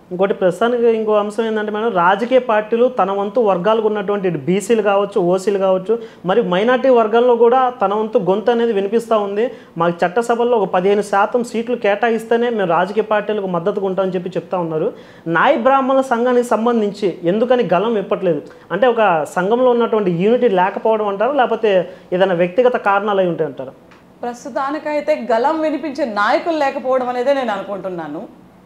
ఇంకోటి ప్రస్తుతానికి ఇంకో అంశం ఏంటంటే మేడం రాజకీయ పార్టీలు తన వంతు వర్గాలకు ఉన్నటువంటి ఇటు బీసీలు కావచ్చు ఓసీలు కావచ్చు మరి మైనార్టీ వర్గాల్లో కూడా తన వంతు గొంతు అనేది వినిపిస్తూ ఉంది మాకు చట్టసభల్లో ఒక పదిహేను శాతం సీట్లు కేటాయిస్తేనే మేము రాజకీయ పార్టీలకు మద్దతుగా ఉంటామని చెప్పి చెప్తా ఉన్నారు నాయ బ్రాహ్మణుల సంఘానికి సంబంధించి ఎందుకని గలం ఇప్పట్లేదు అంటే ఒక సంఘంలో ఉన్నటువంటి యూనిటీ లేకపోవడం అంటారా లేకపోతే ఏదైనా వ్యక్తిగత కారణాలు అయి ఉంటాయి అంటారా ప్రస్తుతానికైతే గలం వినిపించే నాయకులు లేకపోవడం అనేదే నేను అనుకుంటున్నాను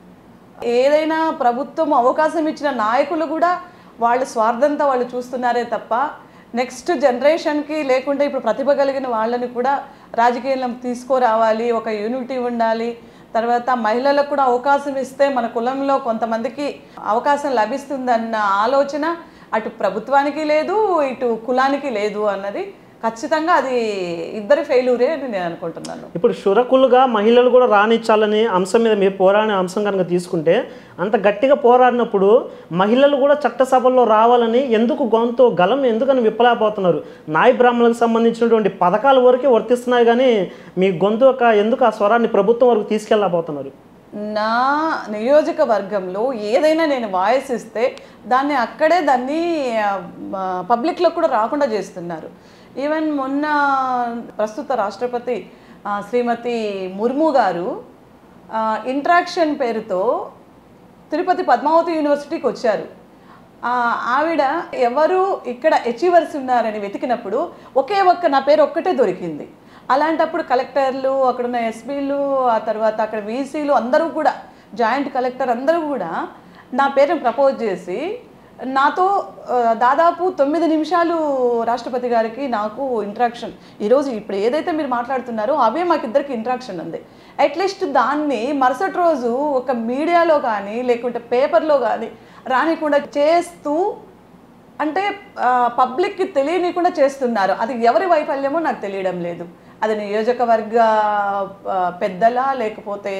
ఏదైనా ప్రభుత్వం అవకాశం ఇచ్చిన నాయకులు కూడా వాళ్ళ స్వార్థంతో వాళ్ళు చూస్తున్నారే తప్ప నెక్స్ట్ జనరేషన్కి లేకుంటే ఇప్పుడు ప్రతిభ కలిగిన వాళ్ళని కూడా రాజకీయంలో తీసుకురావాలి ఒక యూనిటీ ఉండాలి తర్వాత మహిళలకు కూడా అవకాశం ఇస్తే మన కులంలో కొంతమందికి అవకాశం లభిస్తుందన్న ఆలోచన అటు ప్రభుత్వానికి లేదు ఇటు కులానికి లేదు అన్నది ఖచ్చితంగా అది ఇద్దరి ఫెయిల్యూరే అని నేను అనుకుంటున్నాను ఇప్పుడు షురకులుగా మహిళలు కూడా రాణించాలని అంశం మీద మీరు పోరాడే అంశం కనుక తీసుకుంటే అంత గట్టిగా పోరాడినప్పుడు మహిళలు కూడా చట్టసభల్లో రావాలని ఎందుకు గొంతు గలం ఎందుకని విప్పలేకపోతున్నారు నాయ బ్రాహ్మణులకు సంబంధించినటువంటి పథకాల వరకే వర్తిస్తున్నాయి కానీ మీ గొంతు యొక్క ఎందుకు ఆ స్వరాన్ని ప్రభుత్వం వరకు తీసుకెళ్ళలేకపోతున్నారు నా నియోజకవర్గంలో ఏదైనా నేను వాయిస్ ఇస్తే దాన్ని అక్కడే దాన్ని పబ్లిక్లో కూడా రాకుండా చేస్తున్నారు ఈవెన్ మొన్న ప్రస్తుత రాష్ట్రపతి ఆ, శ్రీమతి ముర్ము గారు ఇంట్రాక్షన్ పేరుతో తిరుపతి పద్మావతి యూనివర్సిటీకి వచ్చారు ఆ, ఆవిడ ఎవరు ఇక్కడ అచీవర్స్ ఉన్నారని వెతికినప్పుడు ఒకే ఒక్క నా పేరు ఒక్కటే దొరికింది అలాంటప్పుడు కలెక్టర్లు అక్కడున్న ఎస్పీలు ఆ తర్వాత అక్కడ వీసీలు అందరూ కూడా జాయింట్ కలెక్టర్ అందరూ కూడా నా పేరును ప్రపోజ్ చేసి నాతో ఆ, దాదాపు తొమ్మిది నిమిషాలు రాష్ట్రపతి గారికి నాకు ఇంట్రాక్షన్ ఈరోజు ఇప్పుడు ఏదైతే మీరు మాట్లాడుతున్నారో అవే మాకిద్దరికి ఇంట్రాక్షన్ ఉంది అట్లీస్ట్ దాన్ని మరుసటి రోజు ఒక మీడియాలో కానీ లేకుంటే పేపర్లో కానీ రానికుండా చేస్తూ అంటే పబ్లిక్కి తెలియనికుండా చేస్తున్నారు అది ఎవరి వైఫల్యమో నాకు తెలియడం లేదు అది నియోజకవర్గ ఆ, పెద్దలా లేకపోతే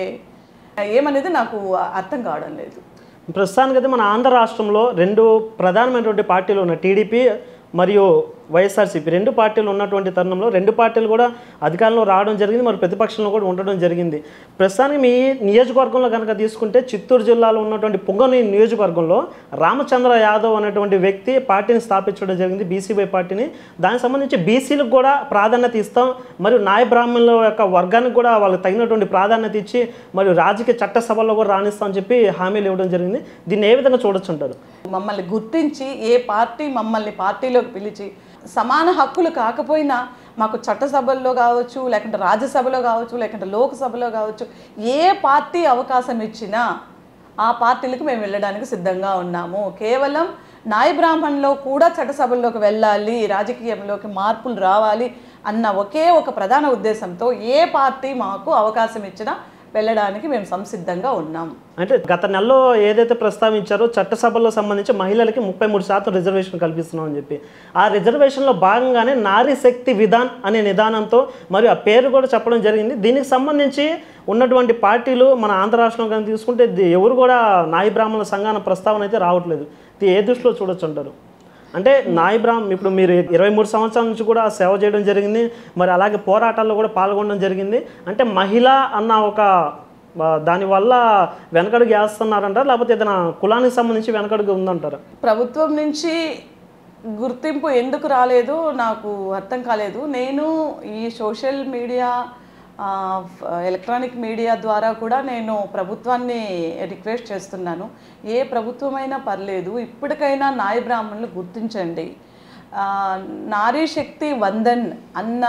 ఏమనేది నాకు అర్థం కావడం లేదు ప్రస్తుతానికైతే మన ఆంధ్ర రాష్ట్రంలో రెండు ప్రధానమైనటువంటి పార్టీలు ఉన్నాయి టీడీపీ మరియు వైఎస్ఆర్సీపీ రెండు పార్టీలు ఉన్నటువంటి తరుణంలో రెండు పార్టీలు కూడా అధికారంలో రావడం జరిగింది మరి ప్రతిపక్షంలో కూడా ఉండడం జరిగింది ప్రస్తుతానికి మీ నియోజకవర్గంలో కనుక తీసుకుంటే చిత్తూరు జిల్లాలో ఉన్నటువంటి పొంగని నియోజకవర్గంలో రామచంద్ర యాదవ్ అనేటువంటి వ్యక్తి పార్టీని స్థాపించడం జరిగింది బీసీవై పార్టీని దానికి సంబంధించి బీసీలకు కూడా ప్రాధాన్యత ఇస్తాం మరియు నాయ బ్రాహ్మణుల యొక్క వర్గానికి కూడా వాళ్ళకి తగినటువంటి ప్రాధాన్యత ఇచ్చి మరియు రాజకీయ చట్టసభల్లో కూడా రాణిస్తామని చెప్పి హామీలు ఇవ్వడం జరిగింది దీన్ని ఏ విధంగా చూడొచ్చు అంటారు మమ్మల్ని గుర్తించి ఏ పార్టీ మమ్మల్ని పార్టీలోకి పిలిచి సమాన హక్కులు కాకపోయినా మాకు చట్టసభల్లో కావచ్చు లేకుంటే రాజ్యసభలో కావచ్చు లేకుంటే లోక్సభలో కావచ్చు ఏ పార్టీ అవకాశం ఇచ్చినా ఆ పార్టీలకు మేము వెళ్ళడానికి సిద్ధంగా ఉన్నాము కేవలం నాయ బ్రాహ్మణ్లో కూడా చట్టసభల్లోకి వెళ్ళాలి రాజకీయంలోకి మార్పులు రావాలి అన్న ఒకే ఒక ప్రధాన ఉద్దేశంతో ఏ పార్టీ మాకు అవకాశం ఇచ్చినా వెళ్ళడానికి మేము సంసిద్ధంగా ఉన్నాం అంటే గత నెలలో ఏదైతే ప్రస్తావించారో చట్టసభల్లో సంబంధించి మహిళలకి ముప్పై మూడు శాతం రిజర్వేషన్ కల్పిస్తున్నాం అని చెప్పి ఆ రిజర్వేషన్లో భాగంగానే నారీ శక్తి విధాన్ అనే నిదానంతో మరియు ఆ పేరు కూడా చెప్పడం జరిగింది దీనికి సంబంధించి ఉన్నటువంటి పార్టీలు మన ఆంధ్ర రాష్ట్రంలో కానీ తీసుకుంటే ది- ఎవరు కూడా నాయి బ్రాహ్మణుల సంఘాన ప్రస్తావన అయితే రావట్లేదు ఇది ఏ దృష్టిలో చూడొచ్చు అంటారు అంటే నాయి బ్రాహ్మ ఇప్పుడు మీరు ఇరవై మూడు సంవత్సరాల నుంచి కూడా సేవ చేయడం జరిగింది మరి అలాగే పోరాటాల్లో కూడా పాల్గొనడం జరిగింది అంటే మహిళ అన్న ఒక ఆ, దానివల్ల వెనకడుగు వేస్తున్నారంటారా లేకపోతే ఏదైనా కులానికి సంబంధించి వెనకడుగు ఉందంటారా ప్రభుత్వం నుంచి గుర్తింపు ఎందుకు రాలేదు నాకు అర్థం కాలేదు నేను ఈ సోషల్ మీడియా ఆ, ఫ్- ఎలక్ట్రానిక్ మీడియా ద్వారా కూడా నేను ప్రభుత్వాన్ని రిక్వెస్ట్ చేస్తున్నాను ఏ ప్రభుత్వమైనా పర్లేదు ఇప్పటికైనా నాయ బ్రాహ్మణులు గుర్తించండి ఆ, నారీ శక్తి వందన్ అన్న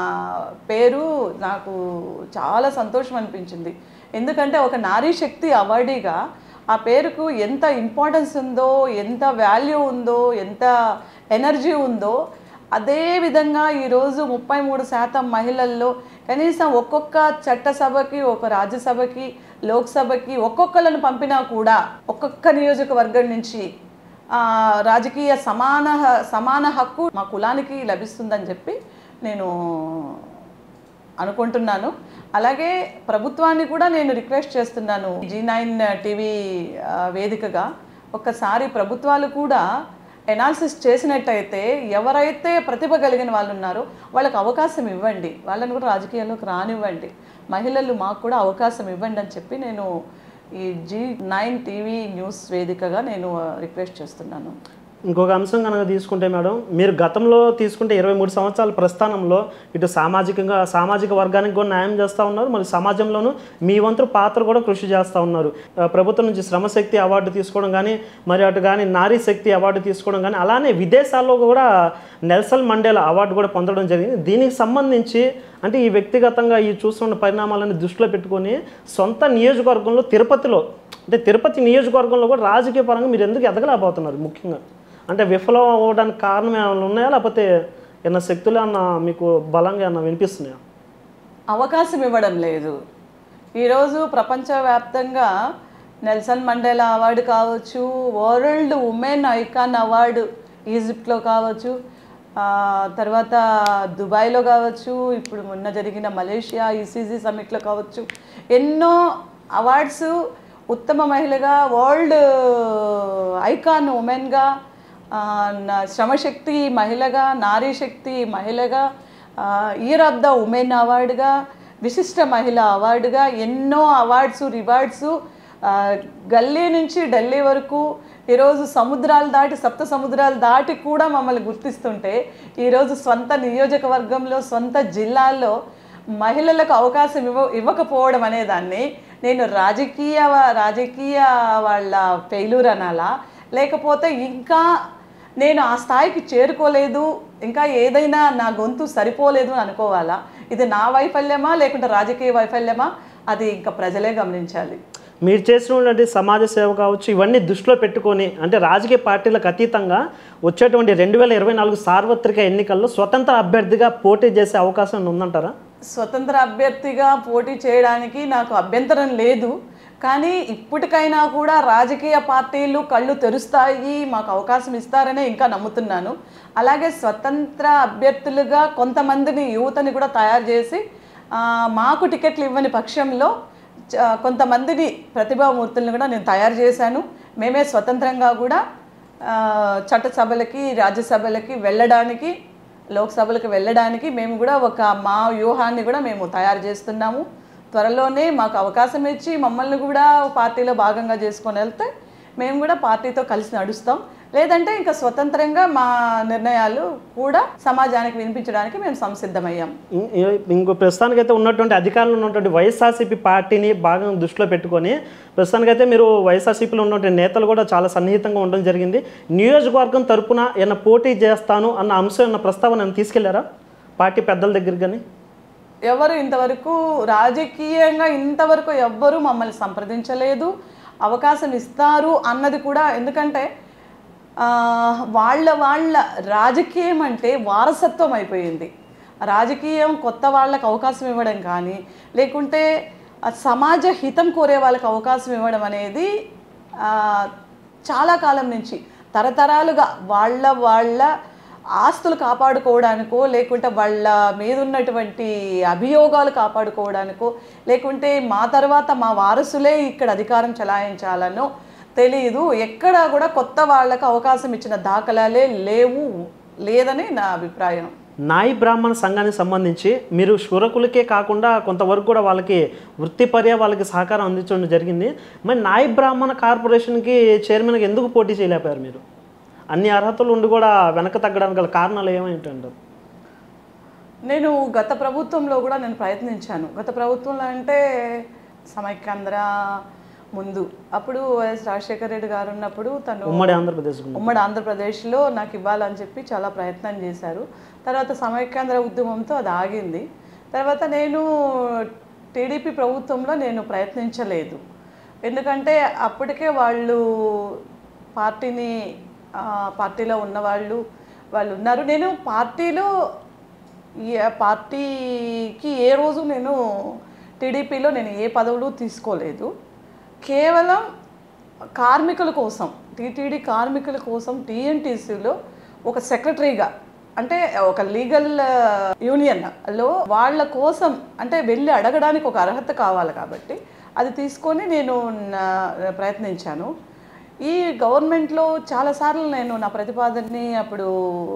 పేరు నాకు చాలా సంతోషం అనిపించింది ఎందుకంటే ఒక నారీ శక్తి అవార్డీగా ఆ పేరుకు ఎంత ఇంపార్టెన్స్ ఉందో ఎంత వాల్యూ ఉందో ఎంత ఎనర్జీ ఉందో అదే విధంగా ఈరోజు ముప్పై మూడు శాతం మహిళల్లో కనీసం ఒక్కొక్క చట్టసభకి ఒక రాజ్యసభకి లోక్సభకి ఒక్కొక్కలను పంపినా కూడా ఒక్కొక్క నియోజకవర్గం నుంచి ఆ, రాజకీయ సమాన హ- సమాన హక్కు మా కులానికి లభిస్తుందని చెప్పి నేను అనుకుంటున్నాను అలాగే ప్రభుత్వాన్ని కూడా నేను రిక్వెస్ట్ చేస్తున్నాను జీ నైన్ టీవీ ఆ, వేదికగా ఒక్కసారి ప్రభుత్వాలు కూడా ఎనాలిసిస్ చేసినట్టయితే ఎవరైతే ప్రతిభ కలిగిన వాళ్ళు ఉన్నారో వాళ్ళకి అవకాశం ఇవ్వండి వాళ్ళని కూడా రాజకీయాల్లోకి రానివ్వండి మహిళలు మాకు కూడా అవకాశం ఇవ్వండి అని చెప్పి నేను ఈ జీ నైన్ టీవీ న్యూస్ వేదికగా నేను రిక్వెస్ట్ చేస్తున్నాను ఇంకొక అంశం కనుక తీసుకుంటే మేడం మీరు గతంలో తీసుకుంటే ఇరవై మూడు సంవత్సరాల ప్రస్థానంలో ఇటు సామాజికంగా సామాజిక వర్గానికి కూడా న్యాయం చేస్తూ ఉన్నారు మరి సమాజంలోనూ మీ వంతు పాత్ర కూడా కృషి చేస్తూ ఉన్నారు ఆ, ప్రభుత్వం నుంచి శ్రమశక్తి అవార్డు తీసుకోవడం కానీ మరి అటు కానీ నారీ శక్తి అవార్డు తీసుకోవడం కానీ అలానే విదేశాల్లో కూడా నెల్సన్ మండేలా అవార్డు కూడా పొందడం జరిగింది దీనికి సంబంధించి అంటే ఈ వ్యక్తిగతంగా ఈ చూస్తున్న పరిణామాలను దృష్టిలో పెట్టుకొని సొంత నియోజకవర్గంలో తిరుపతిలో అంటే తిరుపతి నియోజకవర్గంలో కూడా రాజకీయ పరంగా మీరు ఎందుకు ఎదగలేకపోతున్నారు ముఖ్యంగా అంటే విఫలం అవ్వడానికి కారణం ఏమైనా ఉన్నాయా లేకపోతే ఏమన్నా శక్తులు అన్న మీకు బలంగా ఏమన్నా వినిపిస్తున్నాయా అవకాశం ఇవ్వడం లేదు ఈరోజు ప్రపంచవ్యాప్తంగా నెల్సన్ మండేలా అవార్డు కావచ్చు వరల్డ్ ఉమెన్ ఐకాన్ అవార్డు ఈజిప్ట్లో కావచ్చు ఆ, తర్వాత దుబాయ్లో కావచ్చు ఇప్పుడు మొన్న జరిగిన మలేషియా ఈసీజీ సమ్మిట్లో కావచ్చు ఎన్నో అవార్డ్స్ ఉత్తమ మహిళగా వరల్డ్ ఐకాన్ ఉమెన్గా ఆ, నా- శ్రమశక్తి మహిళగా నారీ శక్తి మహిళగా ఇయర్ ఆఫ్ ద ఉమెన్ అవార్డుగా విశిష్ట మహిళ అవార్డుగా ఎన్నో అవార్డ్స్ రివార్డ్స్ గల్లీ నుంచి ఢిల్లీ వరకు ఈరోజు సముద్రాలు దాటి సప్త సముద్రాలు దాటి కూడా మమ్మల్ని గుర్తిస్తుంటే ఈరోజు సొంత నియోజకవర్గంలో సొంత జిల్లాల్లో మహిళలకు అవకాశం ఇవ్వ ఇవ్వకపోవడం అనే దాన్ని నేను రాజకీయ రాజకీయ వాళ్ళ ఫెయిల్యూర్ అనాలా లేకపోతే ఇంకా నేను ఆ స్థాయికి చేరుకోలేదు ఇంకా ఏదైనా నా గొంతు సరిపోలేదు అని అనుకోవాలా ఇది నా వైఫల్యమా లేకుంటే రాజకీయ వైఫల్యమా అది ఇంకా ప్రజలే గమనించాలి మీరు చేసినటువంటి సమాజ సేవ కావచ్చు ఇవన్నీ దృష్టిలో పెట్టుకొని అంటే రాజకీయ పార్టీలకు అతీతంగా వచ్చేటువంటి రెండు వేల ఇరవై నాలుగు సార్వత్రిక ఎన్నికల్లో స్వతంత్ర అభ్యర్థిగా పోటీ చేసే అవకాశం ఏమైనా ఉందంటారా స్వతంత్ర అభ్యర్థిగా పోటీ చేయడానికి నాకు అభ్యంతరం లేదు కానీ ఇప్పటికైనా కూడా రాజకీయ పార్టీలు కళ్ళు తెరుస్తాయి మాకు అవకాశం ఇస్తారనే ఇంకా నమ్ముతున్నాను అలాగే స్వతంత్ర అభ్యర్థులుగా కొంతమందిని యువతని కూడా తయారు చేసి ఆ, మాకు టికెట్లు ఇవ్వని పక్షంలో చ- కొంతమందిని ప్రతిభామూర్తులను కూడా నేను తయారు చేశాను మేమే స్వతంత్రంగా కూడా ఆ, చట్టసభలకి రాజ్యసభలకి వెళ్ళడానికి లోక్సభలకు వెళ్ళడానికి మేము కూడా ఒక మా వ్యూహాన్ని కూడా మేము తయారు చేస్తున్నాము త్వరలోనే మాకు అవకాశం ఇచ్చి మమ్మల్ని కూడా పార్టీలో భాగంగా చేసుకొని వెళ్తే మేము కూడా పార్టీతో కలిసి నడుస్తాం లేదంటే ఇంకా స్వతంత్రంగా మా నిర్ణయాలు కూడా సమాజానికి వినిపించడానికి మేము సంసిద్ధమయ్యాం ఇం- ఇ- ఇంకో ప్రస్తుతానికైతే ఉన్నటువంటి అధికారంలో ఉన్నటువంటి వైఎస్ఆర్సీపీ పార్టీని బాగా దృష్టిలో పెట్టుకొని ప్రస్తుతానికైతే మీరు వైఎస్ఆర్సీపీలో ఉన్నటువంటి నేతలు కూడా చాలా సన్నిహితంగా ఉండడం జరిగింది నియోజకవర్గం తరపున ఏమైనా పోటీ చేస్తాను అన్న అంశం ఏమన్నా ప్రస్తావన ఏమైనా తీసుకెళ్లారా పార్టీ పెద్దల దగ్గరికి కానీ ఎవరు ఇంతవరకు రాజకీయంగా ఇంతవరకు ఎవ్వరూ మమ్మల్ని సంప్రదించలేదు అవకాశం ఇస్తారు అన్నది కూడా ఎందుకంటే ఆ, వాళ్ళ వాళ్ళ రాజకీయం అంటే వారసత్వం అయిపోయింది రాజకీయం కొత్త వాళ్ళకి అవకాశం ఇవ్వడం కానీ లేకుంటే ఆ సమాజ హితం కోరే వాళ్ళకి అవకాశం ఇవ్వడం అనేది ఆ, చాలా కాలం నుంచి తరతరాలుగా వాళ్ళ వాళ్ళ ఆస్తులు కాపాడుకోవడానికో లేకుంటే వాళ్ళ మీద ఉన్నటువంటి అభియోగాలు కాపాడుకోవడానికో లేకుంటే మా తర్వాత మా వారసులే ఇక్కడ అధికారం చలాయించాలనో తెలియదు ఎక్కడా కూడా కొత్త వాళ్ళకు అవకాశం ఇచ్చిన దాఖలాలే లేవు లేదని నా అభిప్రాయం నాయి బ్రాహ్మణ సంఘానికి సంబంధించి మీరు శూరకులకే కాకుండా కొంతవరకు కూడా వాళ్ళకి వృత్తిపర్య వాళ్ళకి సహకారం అందించడం జరిగింది మరి నాయి బ్రాహ్మణ కార్పొరేషన్కి చైర్మన్గా ఎందుకు పోటీ చేయలేకపోయారు మీరు అన్ని అర్హతలు ఉండి కూడా వెనక తగ్గడానికి గల కారణాలు ఏమైంటారు నేను గత ప్రభుత్వంలో కూడా నేను ప్రయత్నించాను గత ప్రభుత్వంలో అంటే సమైక్యాంధ్ర ముందు అప్పుడు వైఎస్ రాజశేఖర రెడ్డి గారు ఉన్నప్పుడు తను ఉమ్మడి ఆంధ్రప్రదేశ్ గురించి. ఉమ్మడి ఆంధ్రప్రదేశ్లో నాకు ఇవ్వాలని చెప్పి చాలా ప్రయత్నం చేశారు తర్వాత సమైక్యాంధ్ర ఉద్యమంతో అది ఆగింది తర్వాత నేను టీడీపీ ప్రభుత్వంలో నేను ప్రయత్నించలేదు ఎందుకంటే అప్పటికే వాళ్ళు పార్టీని ఆ, పార్టీలో ఉన్నవాళ్ళు వాళ్ళు ఉన్నారు నేను పార్టీలో ఏ పార్టీకి ఏ రోజు నేను టీడీపీలో నేను ఏ పదవులు తీసుకోలేదు కేవలం కార్మికుల కోసం టీటీడీ కార్మికుల కోసం టీఎన్టీసీలో ఒక సెక్రటరీగా అంటే ఒక లీగల్ యూనియన్లో వాళ్ళ కోసం అంటే వెళ్ళి అడగడానికి ఒక అర్హత కావాలి కాబట్టి అది తీసుకొని నేను నా- ప్రయత్నించాను ఈ గవర్నమెంట్లో చాలాసార్లు నేను నా ప్రతిపాదనని అప్పుడు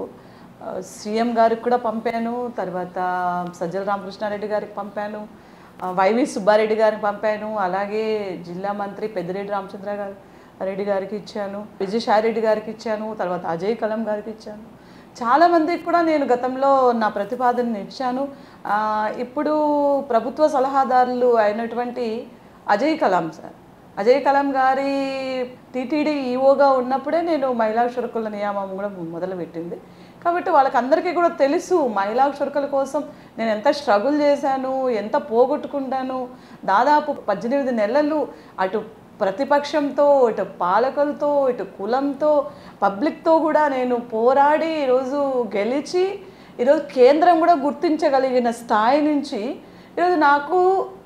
ఆ, సీఎం గారికి కూడా పంపాను తర్వాత సజ్జల రామకృష్ణారెడ్డి గారికి పంపాను ఆ, వైవి సుబ్బారెడ్డి గారిని పంపాను అలాగే జిల్లా మంత్రి పెద్దిరెడ్డి రామచంద్ర గారు రెడ్డి గారికి ఇచ్చాను విజయసాయిరెడ్డి గారికి ఇచ్చాను తర్వాత అజయ్ కలం గారికి ఇచ్చాను చాలా మందికి కూడా నేను గతంలో నా ప్రతిపాదనని ఇచ్చాను ఆ, ఇప్పుడు ప్రభుత్వ సలహాదారులు అయినటువంటి అజయ్ కలాం సార్ అజయ్ కలాం గారి టీటీడీ ఈఓగా ఉన్నప్పుడే నేను మహిళా క్షురకుల నియామం కూడా మొదలుపెట్టింది కాబట్టి వాళ్ళకందరికీ కూడా తెలుసు మహిళా క్షురకుల కోసం నేను ఎంత స్ట్రగుల్ చేశాను ఎంత పోగొట్టుకుంటాను దాదాపు పద్దెనిమిది నెలలు అటు ప్రతిపక్షంతో ఇటు పాలకులతో ఇటు కులంతో పబ్లిక్తో కూడా నేను పోరాడి ఈరోజు గెలిచి ఈరోజు కేంద్రం కూడా గుర్తించగలిగిన స్థాయి నుంచి ఈరోజు నాకు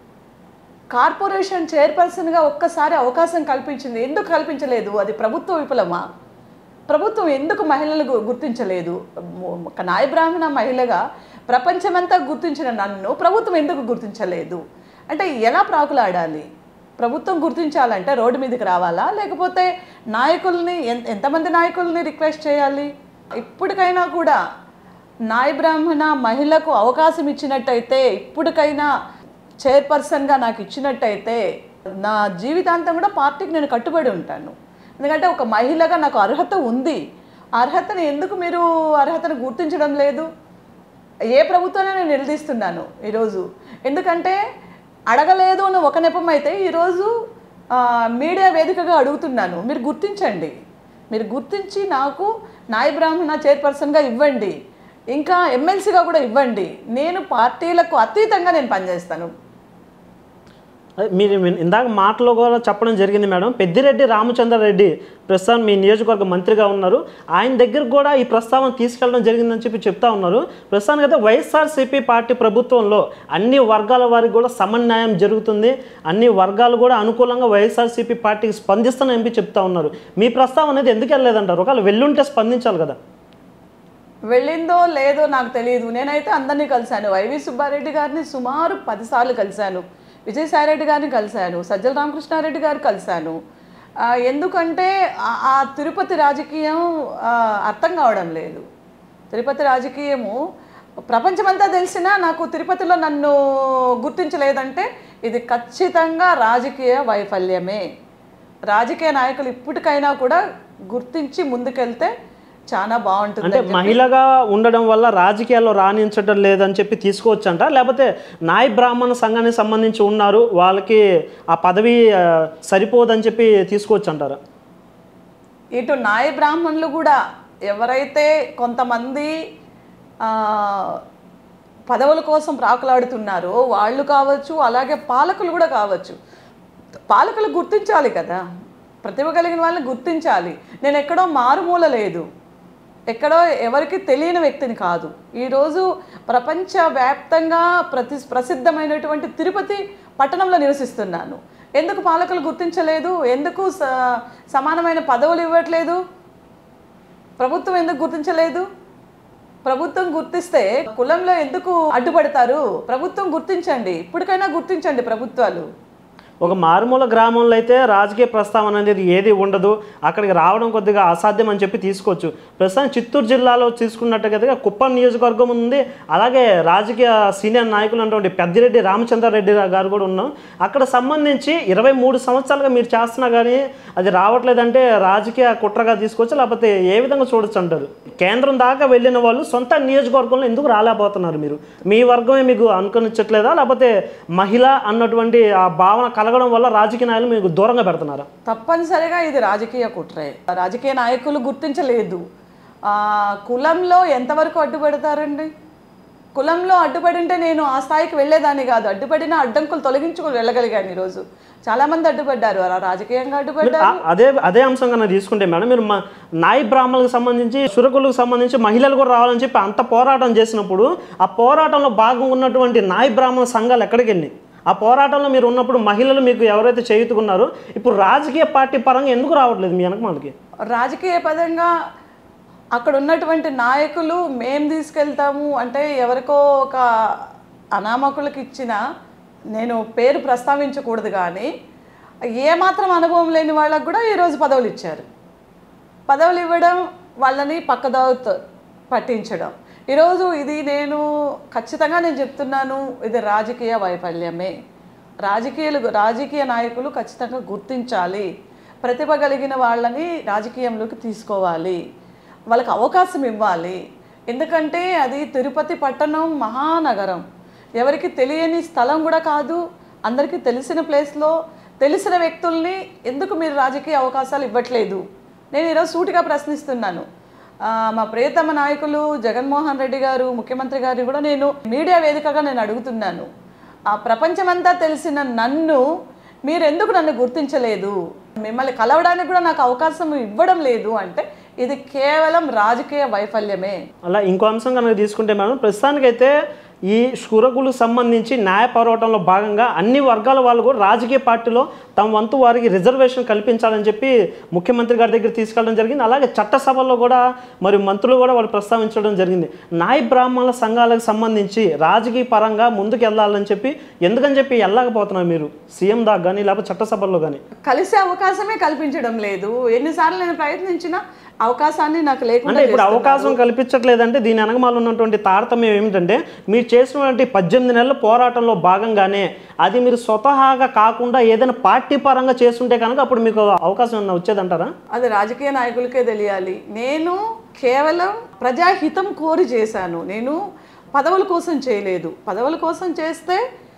కార్పొరేషన్ చైర్పర్సన్గా ఒక్కసారి అవకాశం కల్పించింది ఎందుకు కల్పించలేదు అది ప్రభుత్వ విఫలమా ప్రభుత్వం ఎందుకు మహిళలకు గుర్తించలేదు మ- ఒక నాయ బ్రాహ్మణ మహిళగా ప్రపంచమంతా గుర్తించిన నన్ను ప్రభుత్వం ఎందుకు గుర్తించలేదు అంటే ఎలా ప్రాకులాడాలి ప్రభుత్వం గుర్తించాలంటే రోడ్డు మీదకి రావాలా లేకపోతే నాయకుల్ని ఎన్- ఎంతమంది నాయకుల్ని రిక్వెస్ట్ చేయాలి ఇప్పటికైనా కూడా నాయ బ్రాహ్మణ మహిళకు అవకాశం ఇచ్చినట్టయితే ఇప్పటికైనా చైర్పర్సన్గా నాకు ఇచ్చినట్టయితే నా జీవితాంతం కూడా పార్టీకి నేను కట్టుబడి ఉంటాను ఎందుకంటే ఒక మహిళగా నాకు అర్హత ఉంది ఆ అర్హతని ఎందుకు మీరు అర్హతను గుర్తించడం లేదు ఏ ప్రభుత్వాన్ని నేను నిలదీస్తున్నాను ఈరోజు ఎందుకంటే అడగలేదు అని ఒక నెపం అయితే ఈరోజు ఆ, మీడియా వేదికగా అడుగుతున్నాను మీరు గుర్తించండి మీరు గుర్తించి నాకు నాయ బ్రాహ్మణ చైర్పర్సన్గా ఇవ్వండి ఇంకా ఎమ్మెల్సీగా కూడా ఇవ్వండి నేను పార్టీలకు అతీతంగా నేను పనిచేస్తాను అదే మీరు మీ- ఇందాక మాటలో కూడా చెప్పడం జరిగింది మేడం పెద్దిరెడ్డి రామచంద్రారెడ్డి ప్రస్తుతం మీ నియోజకవర్గ మంత్రిగా ఉన్నారు ఆయన దగ్గర కూడా ఈ ప్రస్తావన తీసుకెళ్ళడం జరిగిందని చెప్పి చెప్తా ఉన్నారు ప్రస్తుతానికి అయితే వైఎస్ఆర్సీపీ పార్టీ ప్రభుత్వంలో అన్ని వర్గాల వారికి కూడా సమన్యాయం జరుగుతుంది అన్ని వర్గాలు కూడా అనుకూలంగా వైఎస్ఆర్సీపీ పార్టీకి స్పందిస్తానని చెప్పి చెప్తా ఉన్నారు మీ ప్రస్తావన అనేది ఎందుకు వెళ్ళలేదంటారు ఒకవేళ వెళ్ళుంటే స్పందించాలి కదా వెళ్ళిందో లేదో నాకు తెలియదు నేనైతే అందరినీ కలిశాను వైవి సుబ్బారెడ్డి గారిని సుమారు పదిసార్లు కలిశాను విజయసాయిరెడ్డి గారిని కలిశాను సజ్జల రామకృష్ణారెడ్డి గారు కలిశాను ఆ, ఎందుకంటే ఆ- ఆ తిరుపతి రాజకీయం ఆ, అర్థం కావడం లేదు తిరుపతి రాజకీయము ప్రపంచమంతా తెలిసినా నాకు తిరుపతిలో నన్ను గుర్తించలేదంటే ఇది ఖచ్చితంగా రాజకీయ వైఫల్యమే రాజకీయ నాయకులు ఇప్పటికైనా కూడా గుర్తించి ముందుకెళ్తే చాలా బాగుంటుంది అంటే మహిళగా ఉండడం వల్ల రాజకీయాల్లో రాణించడం లేదని చెప్పి తీసుకోవచ్చంట లేకపోతే నాయ బ్రాహ్మణ సంఘానికి సంబంధించి ఉన్నారు వాళ్ళకి ఆ పదవి ఆ, సరిపోదని చెప్పి తీసుకోవచ్చంటారా ఇటు నాయ బ్రాహ్మణులు కూడా ఎవరైతే కొంతమంది ఆ, పదవుల కోసం ప్రాకులాడుతున్నారో వాళ్ళు కావచ్చు అలాగే పాలకులు కూడా కావచ్చు పాలకులు గుర్తించాలి కదా ప్రతిభ కలిగిన వాళ్ళని గుర్తించాలి నేను ఎక్కడో మారుమూల లేదు ఎక్కడో ఎవరికి తెలియని వ్యక్తిని కాదు ఈరోజు ప్రపంచవ్యాప్తంగా ప్రతి ప్రసిద్ధమైనటువంటి తిరుపతి పట్టణంలో నివసిస్తున్నాను ఎందుకు పాలకులు గుర్తించలేదు ఎందుకు స- సమానమైన పదవులు ఇవ్వట్లేదు ప్రభుత్వం ఎందుకు గుర్తించలేదు ప్రభుత్వం గుర్తిస్తే కులంలో ఎందుకు అడ్డుపడతారు ప్రభుత్వం గుర్తించండి ఇప్పటికైనా గుర్తించండి ప్రభుత్వాలు ఒక మారుమూల గ్రామంలో అయితే రాజకీయ ప్రస్తావన అనేది ఏది ఉండదు అక్కడికి రావడం కొద్దిగా అసాధ్యం అని చెప్పి తీసుకోవచ్చు ప్రస్తుతం చిత్తూరు జిల్లాలో తీసుకున్నట్టుగా కుప్పం నియోజకవర్గం ఉంది అలాగే రాజకీయ సీనియర్ నాయకులు అన్నటువంటి పెద్దిరెడ్డి రామచంద్రారెడ్డి గారు కూడా ఉన్నాం అక్కడ సంబంధించి ఇరవై మూడు సంవత్సరాలుగా మీరు చేస్తున్నా కానీ అది రావట్లేదంటే రాజకీయ కుట్రగా తీసుకోవచ్చు లేకపోతే ఏ విధంగా చూడొచ్చు అంటారు కేంద్రం దాకా వెళ్ళిన వాళ్ళు సొంత నియోజకవర్గంలో ఎందుకు రాలేకపోతున్నారు మీరు మీ వర్గమే మీకు అనుకరించట్లేదా లేకపోతే మహిళ అన్నటువంటి ఆ భావన కలగడం వల్ల రాజకీయ నాయకులు మీకు దూరంగా పెడుతున్నారా తప్పనిసరిగా ఇది రాజకీయ కుట్రే రాజకీయ నాయకులు గుర్తించలేదు ఆ, కులంలో ఎంతవరకు అడ్డుపడతారండి కులంలో అడ్డుపడి ఉంటే నేను ఆ స్థాయికి వెళ్ళేదాన్ని కాదు అడ్డుపడిన అడ్డంకులు తొలగించుకుని వెళ్ళగలిగాను ఈరోజు చాలా మంది అడ్డుపడ్డారు అలా రాజకీయంగా అడ్డుపడ్డారు ఆ- అదే అదే అంశం కన్నా తీసుకుంటే మేడం మీరు మా నాయి బ్రాహ్మణులకు సంబంధించి సురకులకు సంబంధించి మహిళలు కూడా రావాలని చెప్పి అంత పోరాటం చేసినప్పుడు ఆ పోరాటంలో భాగంగా ఉన్నటువంటి నాయి బ్రాహ్మణ సంఘాలు ఎక్కడికి వెళ్ళి ఆ పోరాటంలో మీరు ఉన్నప్పుడు మహిళలు మీకు ఎవరైతే చేయుతుకున్నారో ఇప్పుడు రాజకీయ పార్టీ పరంగా ఎందుకు రావట్లేదు మీ వెనక మనకి రాజకీయ పదంగా అక్కడ ఉన్నటువంటి నాయకులు మేం తీసుకెళ్తాము అంటే ఎవరికో ఒక అనామకులకు ఇచ్చిన నేను పేరు ప్రస్తావించకూడదు కానీ ఏమాత్రం అనుభవం లేని వాళ్ళకు కూడా ఈరోజు పదవులు ఇచ్చారు పదవులు ఇవ్వడం వాళ్ళని పక్కదావ పట్టించడం ఈరోజు ఇది నేను ఖచ్చితంగా నేను చెప్తున్నాను ఇది రాజకీయ వైఫల్యమే రాజకీయాలు రాజకీయ నాయకులు ఖచ్చితంగా గుర్తించాలి ప్రతిభ కలిగిన వాళ్ళని రాజకీయంలోకి తీసుకోవాలి వాళ్ళకి అవకాశం ఇవ్వాలి ఎందుకంటే అది తిరుపతి పట్టణం మహానగరం ఎవరికి తెలియని స్థలం కూడా కాదు అందరికీ తెలిసిన ప్లేస్లో తెలిసిన వ్యక్తుల్ని ఎందుకు మీరు రాజకీయ అవకాశాలు ఇవ్వట్లేదు నేను ఈరోజు సూటిగా ప్రశ్నిస్తున్నాను ఆ, మా ప్రియతమ నాయకులు జగన్మోహన్ రెడ్డి గారు ముఖ్యమంత్రి గారిని కూడా నేను మీడియా వేదికగా నేను అడుగుతున్నాను ఆ ప్రపంచమంతా తెలిసిన నన్ను మీరు ఎందుకు నన్ను గుర్తించలేదు మిమ్మల్ని కలవడానికి కూడా నాకు అవకాశం ఇవ్వడం లేదు అంటే ఇది కేవలం రాజకీయ వైఫల్యమే అలా ఇంకో అంశం కనుక తీసుకుంటే మేడం ప్రస్తుతానికైతే ఈ షురకులకు సంబంధించి న్యాయ పోరాటంలో భాగంగా అన్ని వర్గాల వాళ్ళు కూడా రాజకీయ పార్టీలో తమ వంతు వారికి రిజర్వేషన్ కల్పించాలని చెప్పి ముఖ్యమంత్రి గారి దగ్గర తీసుకెళ్ళడం జరిగింది అలాగే చట్టసభల్లో కూడా మరి మంత్రులు కూడా వాళ్ళు ప్రస్తావించడం జరిగింది నాయ బ్రాహ్మణుల సంఘాలకు సంబంధించి రాజకీయ పరంగా ముందుకు వెళ్ళాలని చెప్పి ఎందుకని చెప్పి వెళ్ళకపోతున్నారు మీరు సీఎం దాకా కానీ లేకపోతే చట్టసభల్లో కానీ కలిసే అవకాశమే కల్పించడం లేదు ఎన్నిసార్లు నేను ప్రయత్నించినా అవకాశాన్ని నాకు లేకుండా అంటే ఇప్పుడు అవకాశం కల్పించట్లేదంటే దీని వెనకమాల ఉన్నటువంటి తారతమ్యం ఏమిటంటే మీరు చేసినటువంటి పద్దెనిమిది నెలల పోరాటంలో భాగంగానే అది మీరు స్వతహాగా కాకుండా ఏదైనా పార్టీ పరంగా చేస్తుంటే కనుక అప్పుడు మీకు అవకాశం ఏమన్నా వచ్చేదంటారా అది రాజకీయ నాయకులకే తెలియాలి నేను కేవలం ప్రజాహితం కోరి చేశాను నేను పదవుల కోసం చేయలేదు పదవుల కోసం చేస్తే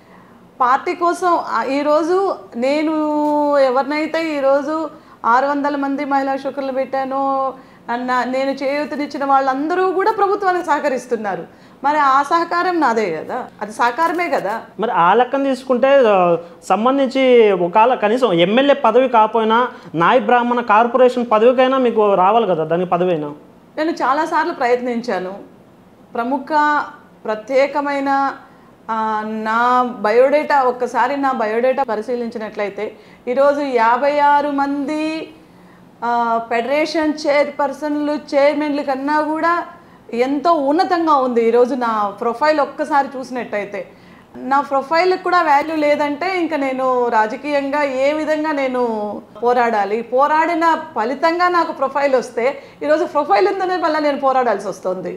పార్టీ కోసం ఆ- ఈరోజు నేను ఎవరినైతే ఈరోజు ఆరు వందల మంది మహిళా శుక్రులు పెట్టానో అన్న నేను చేయూతనిచ్చిన వాళ్ళందరూ కూడా ప్రభుత్వానికి సహకరిస్తున్నారు మరి ఆ సహకారం నాదే కదా అది సహకారమే కదా మరి ఆ లెక్కన తీసుకుంటే ఆ, సంబంధించి ఒకవేళ కనీసం ఎమ్మెల్యే పదవి కాకపోయినా నాయ బ్రాహ్మణ కార్పొరేషన్ పదవికైనా మీకు రావాలి కదా దానికి పదవి అయినా నేను చాలాసార్లు ప్రయత్నించాను ప్రముఖ ప్రత్యేకమైన ఆ, నా బయోడేటా ఒక్కసారి నా బయోడేటా పరిశీలించినట్లయితే ఈరోజు యాభై ఆరు మంది ఆ, ఫెడరేషన్ చైర్పర్సన్లు చైర్మన్ల కన్నా కూడా ఎంతో ఉన్నతంగా ఉంది ఈరోజు నా ప్రొఫైల్ ఒక్కసారి చూసినట్టయితే నా ప్రొఫైల్కి కూడా వాల్యూ లేదంటే ఇంకా నేను రాజకీయంగా ఏ విధంగా నేను పోరాడాలి పోరాడిన ఫలితంగా నాకు ప్రొఫైల్ వస్తే ఈరోజు ప్రొఫైల్ ఉందనే వల్ల నేను పోరాడాల్సి వస్తుంది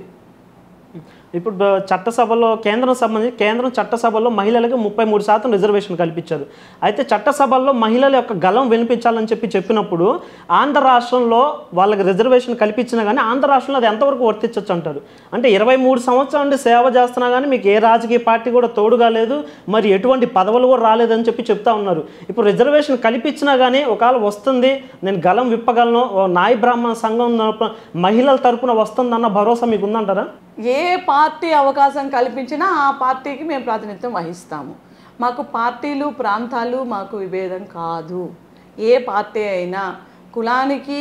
ఇప్పుడు బ- చట్టసభలో కేంద్రం సంబంధించి కేంద్రం చట్టసభలో మహిళలకు ముప్పై మూడు శాతం రిజర్వేషన్ కల్పించారు అయితే చట్టసభల్లో మహిళల యొక్క గలం వినిపించాలని చెప్పి చెప్పినప్పుడు ఆంధ్ర రాష్ట్రంలో వాళ్ళకి రిజర్వేషన్ కల్పించినా కానీ ఆంధ్ర రాష్ట్రంలో అది ఎంతవరకు వర్తించవచ్చు అంటారు అంటే ఇరవై మూడు సంవత్సరాల నుండి సేవ చేస్తున్నా కానీ మీకు ఏ రాజకీయ పార్టీ కూడా తోడుగా లేదు మరి ఎటువంటి పదవులు కూడా రాలేదని చెప్పి చెప్తా ఉన్నారు ఇప్పుడు రిజర్వేషన్ కల్పించినా కానీ ఒకవేళ వస్తుంది నేను గలం విప్పగలను ఓ నాయ బ్రాహ్మణ సంఘం తరపున మహిళల తరపున వస్తుందన్న భరోసా మీకు ఉందంటారా ఏ పార్టీ అవకాశం కల్పించినా ఆ పార్టీకి మేము ప్రాతినిధ్యం వహిస్తాము మాకు పార్టీలు ప్రాంతాలు మాకు విభేదం కాదు ఏ పార్టీ అయినా కులానికి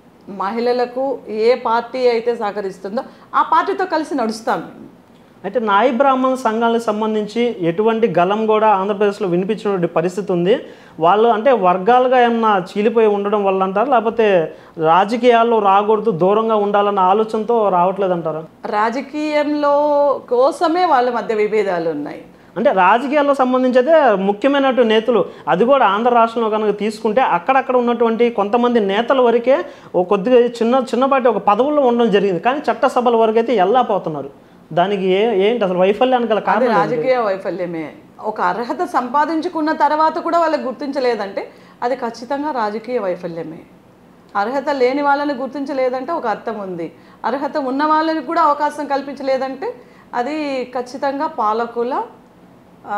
మహిళలకు ఏ పార్టీ అయితే సహకరిస్తుందో ఆ పార్టీతో కలిసి నడుస్తాం మేము అయితే నాయి బ్రాహ్మణ సంఘాలకు సంబంధించి ఎటువంటి గలం కూడా ఆంధ్రప్రదేశ్లో వినిపించినటువంటి పరిస్థితి ఉంది వాళ్ళు అంటే వర్గాలుగా ఏమన్నా చీలిపోయి ఉండడం వల్ల అంటారా లేకపోతే రాజకీయాల్లో రాకూడదు దూరంగా ఉండాలన్న ఆలోచనతో రావట్లేదు అంటారా రాజకీయంలో కోసమే వాళ్ళ మధ్య విభేదాలు ఉన్నాయి అంటే రాజకీయాల్లో సంబంధించి అయితే ముఖ్యమైనటువంటి నేతలు అది కూడా ఆంధ్ర రాష్ట్రంలో కనుక తీసుకుంటే అక్కడక్కడ ఉన్నటువంటి కొంతమంది నేతల వరకే ఓ కొద్దిగా చిన్న చిన్నపాటి ఒక పదవుల్లో ఉండడం జరిగింది కానీ చట్టసభల వరకు అయితే వెళ్ళకపోతున్నారు దానికి ఏ ఏంటి అసలు వైఫల్యానికి గల అది కారణం ఏంటి? రాజకీయ వైఫల్యమే ఒక అర్హత సంపాదించుకున్న తర్వాత కూడా వాళ్ళకి గుర్తించలేదంటే అది ఖచ్చితంగా రాజకీయ వైఫల్యమే అర్హత లేని వాళ్ళని గుర్తించలేదంటే ఒక అర్థం ఉంది అర్హత ఉన్న వాళ్ళని కూడా అవకాశం కల్పించలేదంటే అది ఖచ్చితంగా పాలకుల ఆ,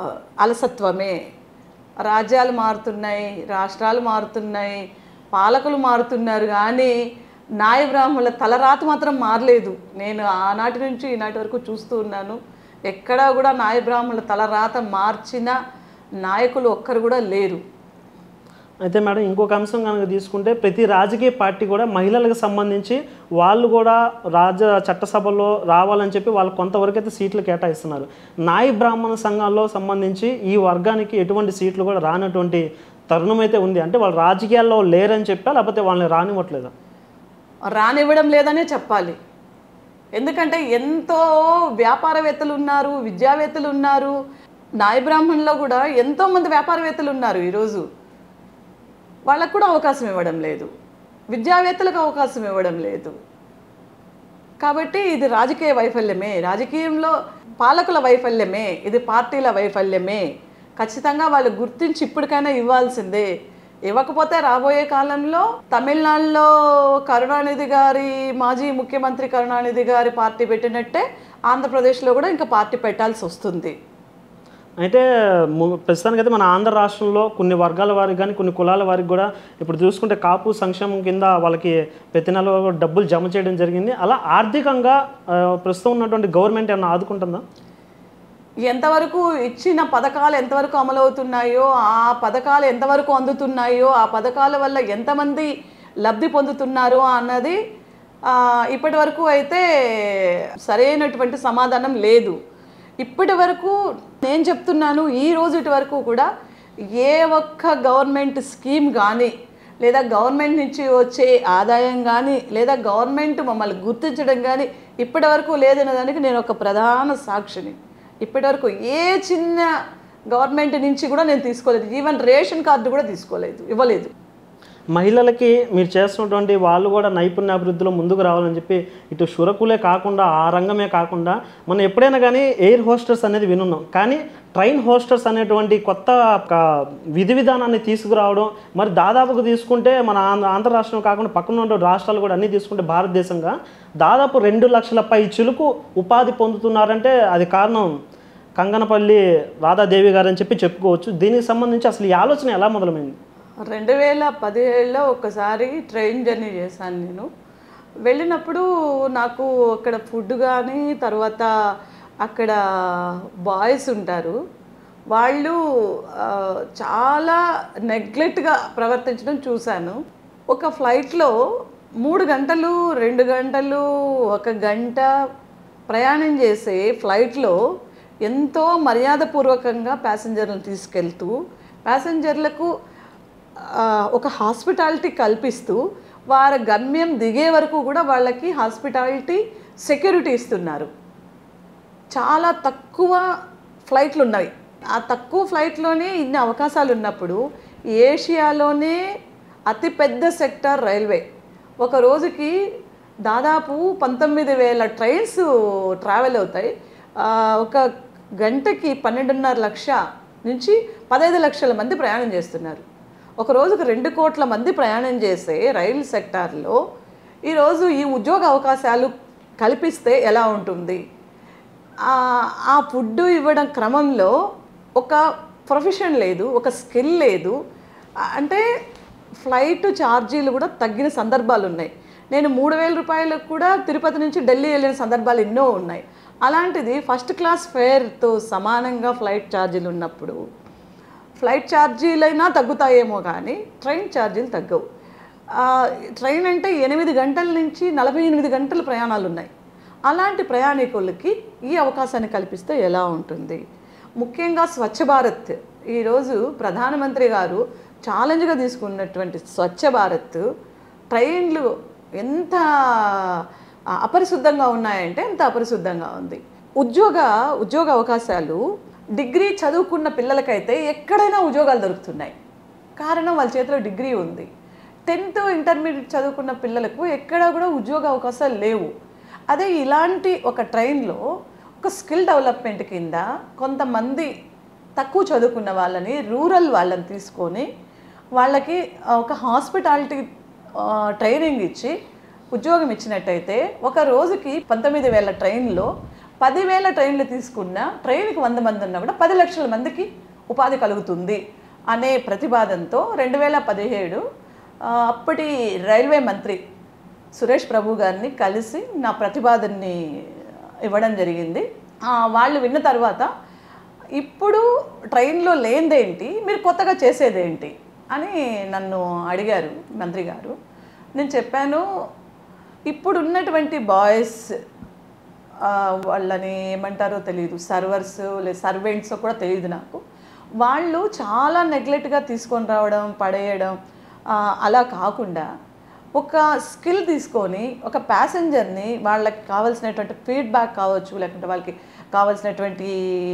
అలసత్వమే రాజ్యాలు మారుతున్నాయి రాష్ట్రాలు మారుతున్నాయి పాలకులు మారుతున్నారు కానీ నాయ బ్రాహ్మణుల తలరాత మాత్రం మారలేదు నేను ఆనాటి నుంచి ఈనాటి వరకు చూస్తూ ఉన్నాను ఎక్కడా కూడా నాయ బ్రాహ్మణుల తలరాత మార్చిన నాయకులు ఒక్కరు కూడా లేరు అయితే మేడం ఇంకొక అంశం కనుక తీసుకుంటే ప్రతి రాజకీయ పార్టీ కూడా మహిళలకు సంబంధించి వాళ్ళు కూడా రాజ చట్టసభలో రావాలని చెప్పి వాళ్ళు కొంతవరకు అయితే సీట్లు కేటాయిస్తున్నారు నాయి బ్రాహ్మణ సంఘాల్లో సంబంధించి ఈ వర్గానికి ఎటువంటి సీట్లు కూడా రానటువంటి తరుణం అయితే ఉంది అంటే వాళ్ళు రాజకీయాల్లో లేరని చెప్పా లేకపోతే వాళ్ళని రానివ్వట్లేదా రానివ్వడం లేదనే చెప్పాలి ఎందుకంటే ఎంతో వ్యాపారవేత్తలు ఉన్నారు విద్యావేత్తలు ఉన్నారు నాయ బ్రాహ్మణులో కూడా ఎంతోమంది వ్యాపారవేత్తలు ఉన్నారు ఈరోజు వాళ్ళకు కూడా అవకాశం ఇవ్వడం లేదు విద్యావేత్తలకు అవకాశం ఇవ్వడం లేదు కాబట్టి ఇది రాజకీయ వైఫల్యమే రాజకీయంలో పాలకుల వైఫల్యమే ఇది పార్టీల వైఫల్యమే ఖచ్చితంగా వాళ్ళు గుర్తించి ఇప్పటికైనా ఇవ్వాల్సిందే ఇవ్వకపోతే రాబోయే కాలంలో తమిళనాడులో కరుణానిధి గారి మాజీ ముఖ్యమంత్రి కరుణానిధి గారి పార్టీ పెట్టినట్టే ఆంధ్రప్రదేశ్లో కూడా ఇంకా పార్టీ పెట్టాల్సి వస్తుంది అయితే ము- ప్రస్తుతానికైతే మన ఆంధ్ర రాష్ట్రంలో కొన్ని వర్గాల వారికి కానీ కొన్ని కులాల వారికి కూడా ఇప్పుడు చూసుకుంటే కాపు సంక్షేమం కింద వాళ్ళకి ప్రతి నెల డబ్బులు జమ చేయడం జరిగింది అలా ఆర్థికంగా ఆ, ప్రస్తుతం ఉన్నటువంటి గవర్నమెంట్ ఏమైనా ఆదుకుంటుందా ఎంతవరకు ఇచ్చిన పథకాలు ఎంతవరకు అమలవుతున్నాయో ఆ పథకాలు ఎంతవరకు అందుతున్నాయో ఆ పథకాల వల్ల ఎంతమంది లబ్ధి పొందుతున్నారో అన్నది ఆ, ఇప్పటి వరకు అయితే సరైనటువంటి సమాధానం లేదు ఇప్పటి వరకు నేను చెప్తున్నాను ఈ రోజుటి వరకు కూడా ఏ ఒక్క గవర్నమెంట్ స్కీమ్ కానీ లేదా గవర్నమెంట్ నుంచి వచ్చే ఆదాయం కానీ లేదా గవర్నమెంట్ మమ్మల్ని గుర్తించడం కానీ ఇప్పటి వరకు లేదనే దానికి నేను ఒక ప్రధాన సాక్షిని ఇప్పటివరకు ఏ చిన్న గవర్నమెంట్ నుంచి కూడా నేను తీసుకోలేదు ఈవెన్ రేషన్ కార్డు కూడా తీసుకోలేదు ఇవ్వలేదు మహిళలకి మీరు చేస్తున్నటువంటి వాళ్ళు కూడా నైపుణ్యాభివృద్ధిలో ముందుకు రావాలని చెప్పి ఇటు షురకులే కాకుండా ఆ రంగమే కాకుండా మనం ఎప్పుడైనా కానీ ఎయిర్ హోస్టర్స్ అనేది వినున్నాం కానీ ట్రైన్ హోస్టర్స్ అనేటువంటి కొత్త ఒక విధి విధానాన్ని తీసుకురావడం మరి దాదాపుగా తీసుకుంటే మన ఆంధ్ర ఆంధ్ర రాష్ట్రం కాకుండా పక్కన ఉన్న రాష్ట్రాలు కూడా అన్నీ తీసుకుంటే భారతదేశంగా దాదాపు రెండు లక్షల పై చిలుకు ఉపాధి పొందుతున్నారంటే అది కారణం కంగనపల్లి రాధాదేవి గారు అని చెప్పి చెప్పుకోవచ్చు దీనికి సంబంధించి అసలు ఈ ఆలోచన ఎలా మొదలైంది రెండు వేల పదిహేడులో ఒకసారి ట్రైన్ జర్నీ చేశాను నేను వెళ్ళినప్పుడు నాకు అక్కడ ఫుడ్ కానీ తర్వాత అక్కడ బాయ్స్ ఉంటారు వాళ్ళు ఆ, చాలా నెగ్లెక్ట్గా ప్రవర్తించడం చూశాను ఒక ఫ్లైట్లో మూడు గంటలు రెండు గంటలు ఒక గంట ప్రయాణం చేసే ఫ్లైట్లో ఎంతో మర్యాదపూర్వకంగా ప్యాసింజర్లను తీసుకెళ్తూ ప్యాసింజర్లకు ఆ, ఒక హాస్పిటాలిటీ కల్పిస్తూ వారి గమ్యం దిగే వరకు కూడా వాళ్ళకి హాస్పిటాలిటీ సెక్యూరిటీ ఇస్తున్నారు చాలా తక్కువ ఫ్లైట్లు ఉన్నాయి ఆ తక్కువ ఫ్లైట్లోనే ఇన్ని అవకాశాలు ఉన్నప్పుడు ఏషియాలోనే అతిపెద్ద సెక్టర్ రైల్వే ఒక రోజుకి దాదాపు పంతొమ్మిది వేల ట్రైన్స్ ట్రావెల్ అవుతాయి ఆ, ఒక గంటకి పన్నెండున్నర లక్ష నుంచి పదహైదు లక్షల మంది ప్రయాణం చేస్తున్నారు ఒక రోజుకు రెండు కోట్ల మంది ప్రయాణం చేసే రైలు సెక్టార్లో ఈరోజు ఈ ఉద్యోగ అవకాశాలు కల్పిస్తే ఎలా ఉంటుంది ఆ- ఆ ఫుడ్ ఇవ్వడం క్రమంలో ఒక ప్రొఫెషన్ లేదు ఒక స్కిల్ లేదు ఆ- అంటే ఫ్లైట్ ఛార్జీలు కూడా తగ్గిన సందర్భాలు ఉన్నాయి నేను మూడు వేల రూపాయలకు కూడా తిరుపతి నుంచి ఢిల్లీ వెళ్ళిన సందర్భాలు ఎన్నో ఉన్నాయి అలాంటిది ఫస్ట్ క్లాస్ ఫేర్తో సమానంగా ఫ్లైట్ ఛార్జీలు ఉన్నప్పుడు ఫ్లైట్ ఛార్జీలైనా తగ్గుతాయేమో కానీ ట్రైన్ ఛార్జీలు తగ్గవు ఆ, ట్రైన్ అంటే ఎనిమిది గంటల నుంచి నలభై ఎనిమిది గంటల ప్రయాణాలు ఉన్నాయి అలాంటి ప్రయాణికులకి ఈ అవకాశాన్ని కల్పిస్తే ఎలా ఉంటుంది ముఖ్యంగా స్వచ్ఛ భారత్ ఈరోజు ప్రధానమంత్రి గారు ఛాలెంజ్గా తీసుకున్నటువంటి స్వచ్ఛ భారత్ ట్రైన్లు ఎంత ఆ, అపరిశుద్ధంగా ఉన్నాయంటే ఎంత అపరిశుద్ధంగా ఉంది ఉద్యోగ ఉద్యోగ అవకాశాలు డిగ్రీ చదువుకున్న పిల్లలకైతే ఎక్కడైనా ఉద్యోగాలు దొరుకుతున్నాయి కారణం వాళ్ళ చేతిలో డిగ్రీ ఉంది టెన్త్ ఇంటర్మీడియట్ చదువుకున్న పిల్లలకు ఎక్కడా కూడా ఉద్యోగ అవకాశాలు లేవు అదే ఇలాంటి ఒక ట్రైన్లో ఒక స్కిల్ డెవలప్మెంట్ కింద కొంతమంది తక్కువ చదువుకున్న వాళ్ళని రూరల్ వాళ్ళని తీసుకొని వాళ్ళకి ఒక హాస్పిటాలిటీ ఆ, ట్రైనింగ్ ఇచ్చి ఉద్యోగం ఇచ్చినట్టయితే ఒక రోజుకి పంతొమ్మిది వేల ట్రైన్లో పదివేల ట్రైన్లు తీసుకున్న ట్రైన్కి వంద మంది ఉన్నా కూడా పది లక్షల మందికి ఉపాధి కలుగుతుంది అనే ప్రతిపాదనతో రెండు వేల పదిహేడు ఆ, అప్పటి రైల్వే మంత్రి సురేష్ ప్రభు గారిని కలిసి నా ప్రతిపాదనని ఇవ్వడం జరిగింది ఆ, వాళ్ళు విన్న తర్వాత ఇప్పుడు ట్రైన్లో లేనిదేంటి మీరు కొత్తగా చేసేదేంటి అని నన్ను అడిగారు మంత్రి గారు నేను చెప్పాను ఇప్పుడు ఉన్నటువంటి బాయ్స్ ఆ, వాళ్ళని ఏమంటారో తెలియదు సర్వర్స్ లేదా సర్వెంట్స్ కూడా తెలియదు నాకు వాళ్ళు చాలా నెగ్లెక్ట్గా తీసుకొని రావడం పడేయడం ఆ, అలా కాకుండా ఒక స్కిల్ తీసుకొని ఒక ప్యాసింజర్ని వాళ్ళకి కావాల్సినటువంటి ఫీడ్బ్యాక్ కావచ్చు లేకుంటే వాళ్ళకి కావాల్సినటువంటి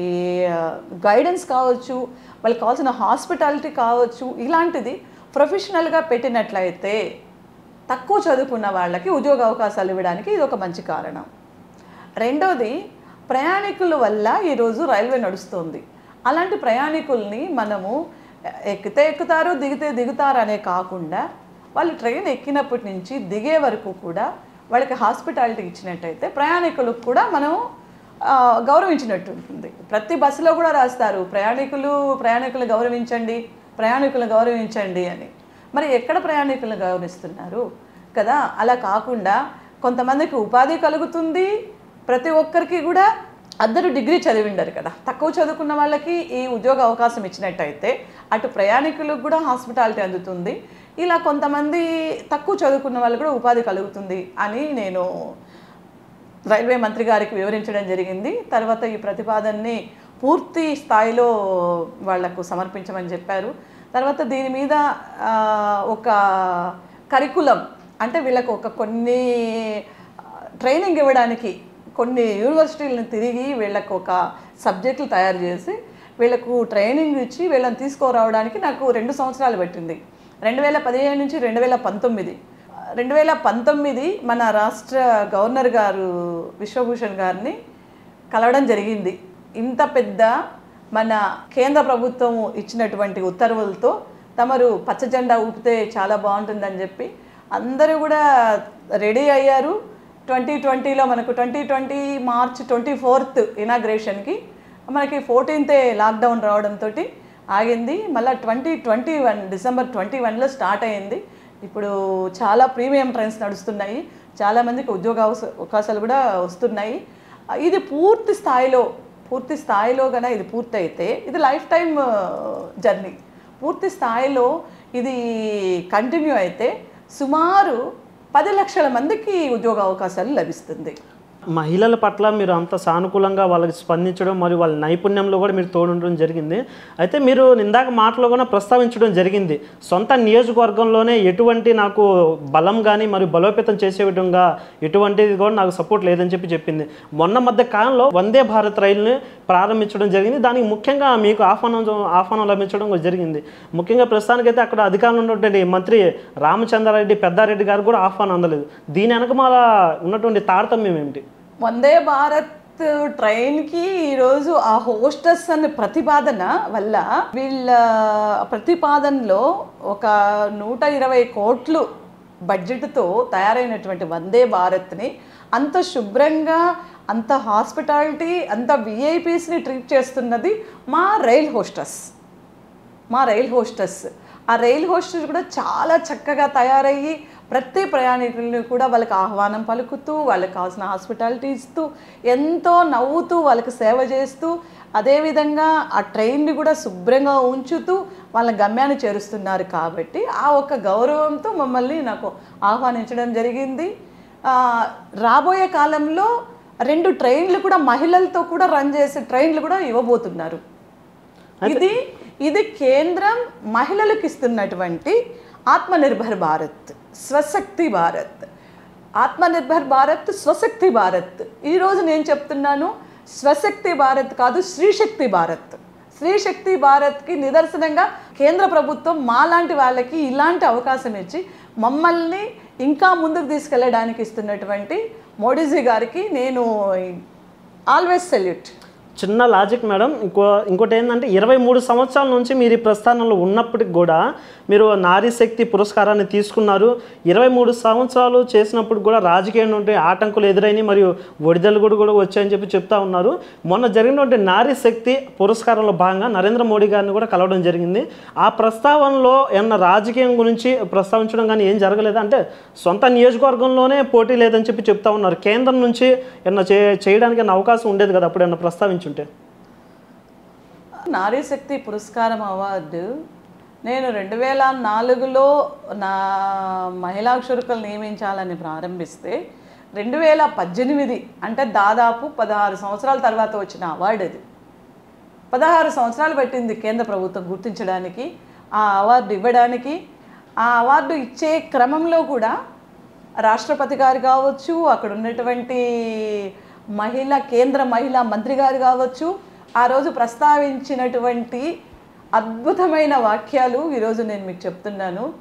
గైడెన్స్ కావచ్చు వాళ్ళకి కావాల్సిన హాస్పిటాలిటీ కావచ్చు ఇలాంటిది ప్రొఫెషనల్గా పెట్టినట్లయితే తక్కువ చదువుకున్న వాళ్ళకి ఉద్యోగ అవకాశాలు ఇవ్వడానికి ఇది ఒక మంచి కారణం రెండోది ప్రయాణికుల వల్ల ఈరోజు రైల్వే నడుస్తుంది అలాంటి ప్రయాణికుల్ని మనము ఎక్కితే ఎక్కుతారు దిగితే దిగుతారు అనే కాకుండా వాళ్ళు ట్రైన్ ఎక్కినప్పటి నుంచి దిగే వరకు కూడా వాళ్ళకి హాస్పిటాలిటీ ఇచ్చినట్టయితే ప్రయాణికులకు కూడా మనం ఆ, గౌరవించినట్టు ఉంటుంది ప్రతి బస్సులో కూడా రాస్తారు ప్రయాణికులు ప్రయాణికులు గౌరవించండి ప్రయాణికులు గౌరవించండి అని మరి ఎక్కడ ప్రయాణికులు గౌరవిస్తున్నారు కదా అలా కాకుండా కొంతమందికి ఉపాధి కలుగుతుంది ప్రతి ఒక్కరికి కూడా అందరూ డిగ్రీ చదివిండరు కదా తక్కువ చదువుకున్న వాళ్ళకి ఈ ఉద్యోగ అవకాశం ఇచ్చినట్టయితే అటు ప్రయాణికులకు కూడా హాస్పిటాలిటీ అందుతుంది ఇలా కొంతమంది తక్కువ చదువుకున్న వాళ్ళు కూడా ఉపాధి కలుగుతుంది అని నేను రైల్వే మంత్రి గారికి వివరించడం జరిగింది తర్వాత ఈ ప్రతిపాదనని పూర్తి స్థాయిలో వాళ్లకు సమర్పించమని చెప్పారు తర్వాత దీని మీద ఆ, ఒక కరికులం అంటే వీళ్ళకు ఒక కొన్ని ట్రైనింగ్ ఇవ్వడానికి కొన్ని యూనివర్సిటీలను తిరిగి వీళ్ళకు ఒక సబ్జెక్టులు తయారు చేసి వీళ్ళకు ట్రైనింగ్ ఇచ్చి వీళ్ళని తీసుకురావడానికి నాకు రెండు సంవత్సరాలు పట్టింది రెండు వేల పదిహేను నుంచి రెండు వేల పంతొమ్మిది రెండు వేల పంతొమ్మిది మన రాష్ట్ర గవర్నర్ గారు విశ్వభూషణ్ గారిని కలవడం జరిగింది ఇంత పెద్ద మన కేంద్ర ప్రభుత్వం ఇచ్చినటువంటి ఉత్తర్వులతో తమరు పచ్చ జెండా ఊపితే చాలా బాగుంటుందని చెప్పి అందరూ కూడా రెడీ అయ్యారు ట్వంటీ ట్వంటీలో మనకు twenty twenty March twenty fourth ఇనాగ్రేషన్కి మనకి ఫోర్టీన్తే లాక్డౌన్ రావడంతో ఆగింది మళ్ళీ twenty twenty one December twenty వన్లో స్టార్ట్ అయింది ఇప్పుడు చాలా ప్రీమియం ట్రైన్స్ నడుస్తున్నాయి చాలామందికి ఉద్యోగ అవస- అవకాశాలు కూడా వస్తున్నాయి ఇది పూర్తి స్థాయిలో పూర్తి స్థాయిలో గన ఇది పూర్తయితే ఇది లైఫ్ టైం జర్నీ పూర్తి స్థాయిలో ఇది కంటిన్యూ అయితే సుమారు పది లక్షల మందికి ఉద్యోగ అవకాశాలు లభిస్తుంది మహిళల పట్ల మీరు అంత సానుకూలంగా వాళ్ళకి స్పందించడం మరియు వాళ్ళ నైపుణ్యంలో కూడా మీరు తోడుండడం జరిగింది అయితే మీరు ఇందాక మాటలో కూడా ప్రస్తావించడం జరిగింది సొంత నియోజకవర్గంలోనే ఎటువంటి నాకు బలం కానీ మరియు బలోపేతం చేసే విధంగా ఎటువంటిది కూడా నాకు సపోర్ట్ లేదని చెప్పి చెప్పింది మొన్న మధ్య కాలంలో వందే భారత్ రైలుని ప్రారంభించడం జరిగింది దానికి ముఖ్యంగా మీకు ఆహ్వానం ఆహ్వానం లభించడం కూడా జరిగింది ముఖ్యంగా ప్రస్తుతానికైతే అక్కడ అధికారంలో ఉన్నటువంటి మంత్రి రామచంద్రారెడ్డి పెద్దారెడ్డి గారు కూడా ఆహ్వానం అందలేదు దీని వెనకమాల ఉన్నటువంటి తారతమ్యం ఏమిటి వందే భారత్ ట్రైన్కి ఈరోజు ఆ హోస్టెస్ అనే ప్రతిపాదన వల్ల వీళ్ళ ప్రతిపాదనలో ఒక నూట ఇరవై కోట్లు బడ్జెట్తో తయారైనటువంటి వందే భారత్ని అంత శుభ్రంగా అంత హాస్పిటాలిటీ అంత విఐపీస్ని ట్రీట్ చేస్తున్నది మా రైల్ హోస్టెస్ మా రైల్ హోస్టెస్ ఆ రైల్ హోస్టెస్ కూడా చాలా చక్కగా తయారయ్యి ప్రతి ప్రయాణికుల్ని కూడా వాళ్ళకి ఆహ్వానం పలుకుతూ వాళ్ళకి కావాల్సిన హాస్పిటాలిటీ ఇస్తూ ఎంతో నవ్వుతూ వాళ్ళకి సేవ చేస్తూ అదేవిధంగా ఆ ట్రైన్ని కూడా శుభ్రంగా ఉంచుతూ వాళ్ళ గమ్యాన్ని చేరుస్తున్నారు కాబట్టి ఆ ఒక గౌరవంతో మమ్మల్ని నాకు ఆహ్వానించడం జరిగింది ఆ, రాబోయే కాలంలో రెండు ట్రైన్లు కూడా మహిళలతో కూడా రన్ చేసే ట్రైన్లు కూడా ఇవ్వబోతున్నారు ఇది ఇది కేంద్రం మహిళలకు ఇస్తున్నటువంటి ఆత్మనిర్భర్ భారత్ స్వశక్తి భారత్ ఆత్మనిర్భర్ భారత్ స్వశక్తి భారత్ ఈరోజు నేను చెప్తున్నాను స్వశక్తి భారత్ కాదు శ్రీశక్తి భారత్ శ్రీశక్తి భారత్కి నిదర్శనంగా కేంద్ర ప్రభుత్వం మాలాంటి వాళ్ళకి ఇలాంటి అవకాశం ఇచ్చి మమ్మల్ని ఇంకా ముందుకు తీసుకెళ్ళడానికి ఇస్తున్నటువంటి మోడీజీ గారికి నేను ఆల్వేస్ సెల్యూట్ చిన్న లాజిక్ మేడం ఇంకో ఇంకోటి ఏంటంటే ఇరవై మూడు సంవత్సరాల నుంచి మీరు ఈ ప్రస్థానంలో ఉన్నప్పటికి కూడా మీరు నారీ శక్తి పురస్కారాన్ని తీసుకున్నారు ఇరవై మూడు సంవత్సరాలు చేసినప్పుడు కూడా రాజకీయం నుండి ఆటంకులు ఎదురైనాయి మరియు ఒడిదలు కూడా కూడా వచ్చాయని చెప్పి చెప్తా ఉన్నారు మొన్న జరిగినటువంటి నారీ శక్తి పురస్కారంలో భాగంగా నరేంద్ర మోడీ గారిని కూడా కలవడం జరిగింది ఆ ప్రస్తావనలో ఏమన్నా రాజకీయం గురించి ప్రస్తావించడం కానీ ఏం జరగలేదు అంటే సొంత నియోజకవర్గంలోనే పోటీ లేదని చెప్పి చెప్తా ఉన్నారు కేంద్రం నుంచి ఏమన్నా చే చేయడానికి ఏమన్నా అవకాశం ఉండేది కదా అప్పుడు ఏమన్నా ప్రస్తావించుంటే నారీ శక్తి పురస్కారం అవార్డు నేను రెండు వేల నాలుగులో నా మహిళా క్షురకులు నియమించాలని ప్రారంభిస్తే రెండు వేల పద్దెనిమిది అంటే దాదాపు పదహారు సంవత్సరాల తర్వాత వచ్చిన అవార్డు అది పదహారు సంవత్సరాలు పట్టింది కేంద్ర ప్రభుత్వం గుర్తించడానికి ఆ అవార్డు ఇవ్వడానికి ఆ అవార్డు ఇచ్చే క్రమంలో కూడా రాష్ట్రపతి గారు కావచ్చు అక్కడ ఉన్నటువంటి మహిళా కేంద్ర మహిళా మంత్రి గారు కావచ్చు ఆ రోజు ప్రస్తావించినటువంటి అద్భుతమైన వాక్యాలు ఈరోజు నేను మీకు చెప్తున్నాను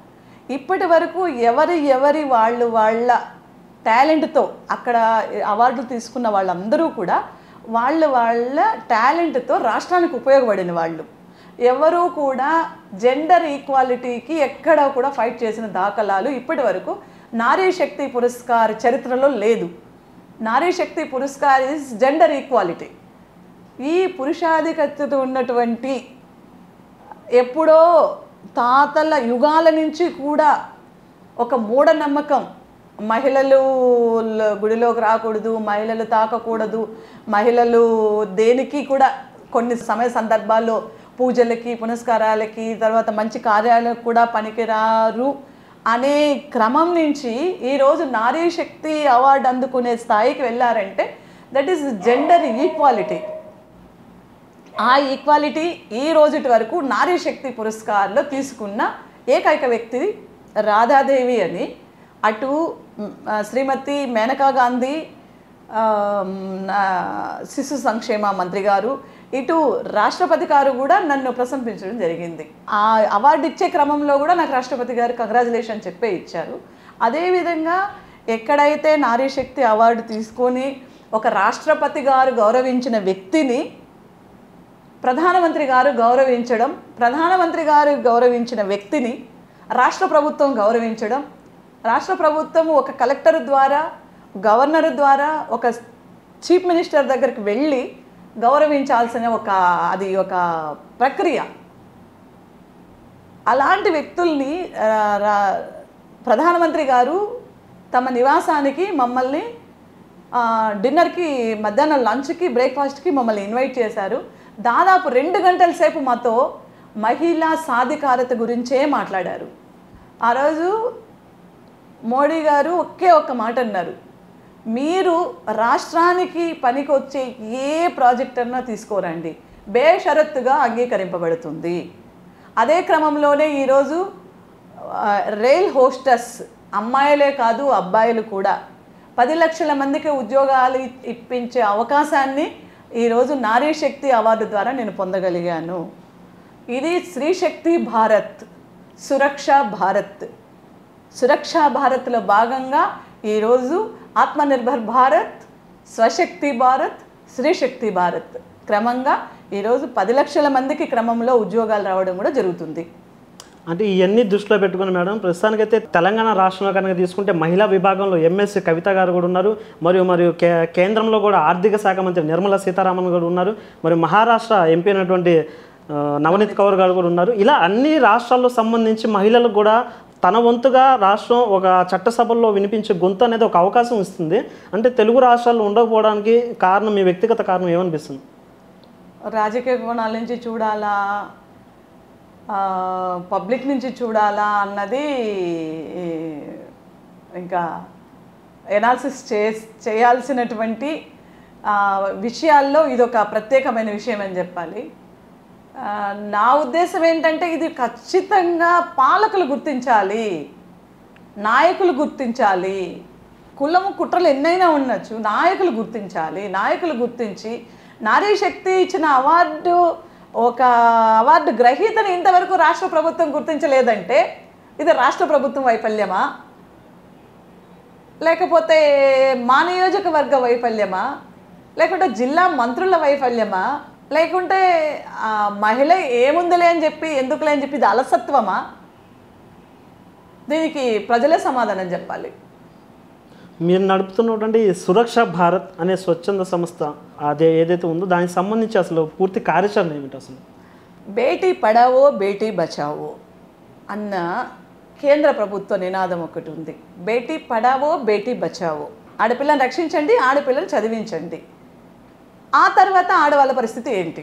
ఇప్పటి వరకు ఎవరి ఎవరి వాళ్ళు వాళ్ళ టాలెంట్తో అక్కడ అవార్డులు తీసుకున్న వాళ్ళందరూ కూడా వాళ్ళ వాళ్ళ టాలెంట్తో రాష్ట్రానికి ఉపయోగపడిన వాళ్ళు ఎవరూ కూడా జెండర్ ఈక్వాలిటీకి ఎక్కడ కూడా ఫైట్ చేసిన దాఖలాలు ఇప్పటి వరకు నారీ శక్తి పురస్కార్ చరిత్రలో లేదు Nari Shakti Puraskar is gender equality ఈ పురుషాధిక్యత ఉన్నటువంటి ఎప్పుడో తాతల యుగాల నుంచి కూడా ఒక మూఢనమ్మకం మహిళలు ల- గుడిలోకి రాకూడదు మహిళలు తాకకూడదు మహిళలు దేనికి కూడా కొన్ని సమయ సందర్భాల్లో పూజలకి పునస్కారాలకి తర్వాత మంచి కార్యాలకు కూడా పనికిరారు అనే క్రమం నుంచి ఈరోజు నారీ శక్తి అవార్డు అందుకునే స్థాయికి వెళ్ళారంటే దట్ ఈస్ జెండర్ ఈక్వాలిటీ ఆ ఈక్వాలిటీ ఈ రోజుటి వరకు నారీ శక్తి పురస్కార్లో తీసుకున్న ఏకైక వ్యక్తి రాధాదేవి అని అటు మ్, ఆ, శ్రీమతి మేనకా గాంధీ ఆ, మ్, ఆ, శిశు సంక్షేమ మంత్రి గారు ఇటు రాష్ట్రపతి గారు కూడా నన్ను ప్రశంసించడం జరిగింది ఆ అవార్డు ఇచ్చే క్రమంలో కూడా నాకు రాష్ట్రపతి గారు కంగ్రాచులేషన్ చెప్పే ఇచ్చారు అదేవిధంగా ఎక్కడైతే నారీ శక్తి అవార్డు తీసుకొని ఒక రాష్ట్రపతి గారు గౌరవించిన వ్యక్తిని ప్రధానమంత్రి గారు గౌరవించడం ప్రధానమంత్రి గారు గౌరవించిన వ్యక్తిని రాష్ట్ర ప్రభుత్వం గౌరవించడం రాష్ట్ర ప్రభుత్వం ఒక కలెక్టర్ ద్వారా గవర్నర్ ద్వారా ఒక చీఫ్ మినిస్టర్ దగ్గరికి వెళ్ళి గౌరవించాల్సిన ఒక అది ఒక ప్రక్రియ అలాంటి వ్యక్తుల్ని ఆ, రా- ప్రధానమంత్రి గారు తమ నివాసానికి మమ్మల్ని ఆ, డిన్నర్కి మధ్యాహ్నం లంచ్కి బ్రేక్ఫాస్ట్కి మమ్మల్ని ఇన్వైట్ చేశారు దాదాపు రెండు గంటల సేపు మాతో మహిళా సాధికారత గురించే మాట్లాడారు ఆ రోజు మోడీ గారు ఒకే ఒక్క మాట అన్నారు మీరు రాష్ట్రానికి పనికొచ్చే ఏ ప్రాజెక్ట్ అన్నా తీసుకోరండి బేషరత్తుగా అంగీకరింపబడుతుంది అదే క్రమంలోనే ఈరోజు ఆ, రైల్ హోస్టస్ అమ్మాయిలే కాదు అబ్బాయిలు కూడా పది లక్షల మందికి ఉద్యోగాలు ఇ- ఇప్పించే అవకాశాన్ని ఈరోజు నారీ శక్తి అవార్డు ద్వారా నేను పొందగలిగాను ఇది స్త్రీ శక్తి భారత్ సురక్ష భారత్ సురక్షా భారత్లో భాగంగా ఈరోజు ఆత్మనిర్భర్ భారత్ స్వశక్తి భారత్ స్త్రీ శక్తి భారత్ క్రమంగా ఈరోజు పది లక్షల మందికి క్రమంలో ఉద్యోగాలు రావడం కూడా జరుగుతుంది అంటే ఇవన్నీ దృష్టిలో పెట్టుకుని మేడం ప్రస్తుతానికైతే తెలంగాణ రాష్ట్రంలో కనుక తీసుకుంటే మహిళా విభాగంలో ఎంఎస్సి కవిత గారు కూడా ఉన్నారు మరియు మరియు కే కేంద్రంలో కూడా ఆర్థిక శాఖ మంత్రి నిర్మలా సీతారామన్ కూడా ఉన్నారు మరియు మహారాష్ట్ర ఎంపీ అయినటువంటి ఆ, నవనీత్ కౌర్ గారు కూడా ఉన్నారు ఇలా అన్ని రాష్ట్రాల్లో సంబంధించి మహిళలకు కూడా తన వంతుగా రాష్ట్రం ఒక చట్టసభల్లో వినిపించే గొంతు అనేది ఒక అవకాశం ఇస్తుంది అంటే తెలుగు రాష్ట్రాల్లో ఉండకపోవడానికి కారణం మీ వ్యక్తిగత కారణం ఏమనిపిస్తుంది రాజకీయ కోణాల నుంచి చూడాలా ఆ, పబ్లిక్ నుంచి చూడాలా అన్నది ఇంకా ఎనాలిసిస్ చే చేయాల్సినటువంటి ఆ, విషయాల్లో ఇది ఒక ప్రత్యేకమైన విషయం అని చెప్పాలి ఆ, నా ఉద్దేశం ఏంటంటే ఇది ఖచ్చితంగా పాలకులు గుర్తించాలి నాయకులు గుర్తించాలి కులము కుట్రలు ఎన్నైనా ఉండొచ్చు నాయకులు గుర్తించాలి నాయకులు గుర్తించి నారీ శక్తి ఇచ్చిన అవార్డు ఒక అవార్డు గ్రహీతని ఇంతవరకు రాష్ట్ర ప్రభుత్వం గుర్తించలేదంటే ఇది రాష్ట్ర ప్రభుత్వం వైఫల్యమా లేకపోతే మా నియోజకవర్గ వైఫల్యమా లేకుంటే జిల్లా మంత్రుల వైఫల్యమా లేకుంటే ఆ, మహిళ ఏముందిలే అని చెప్పి ఎందుకులే అని చెప్పి ఇది అలసత్వమా దీనికి ప్రజలే సమాధానం చెప్పాలి మీరు నడుపుతున్నటువంటి ఈ సురక్ష భారత్ అనే స్వచ్ఛంద సంస్థ అదే ఏదైతే ఉందో దానికి సంబంధించి అసలు పూర్తి కార్యాచరణ ఏమిటి అసలు బేటీ పడావో బేటీ బచావో అన్న కేంద్ర ప్రభుత్వ నినాదం ఒకటి ఉంది బేటీ పడావో బేటీ బచావో ఆడపిల్లని రక్షించండి ఆడపిల్లలు చదివించండి ఆ తర్వాత ఆడవాళ్ళ పరిస్థితి ఏంటి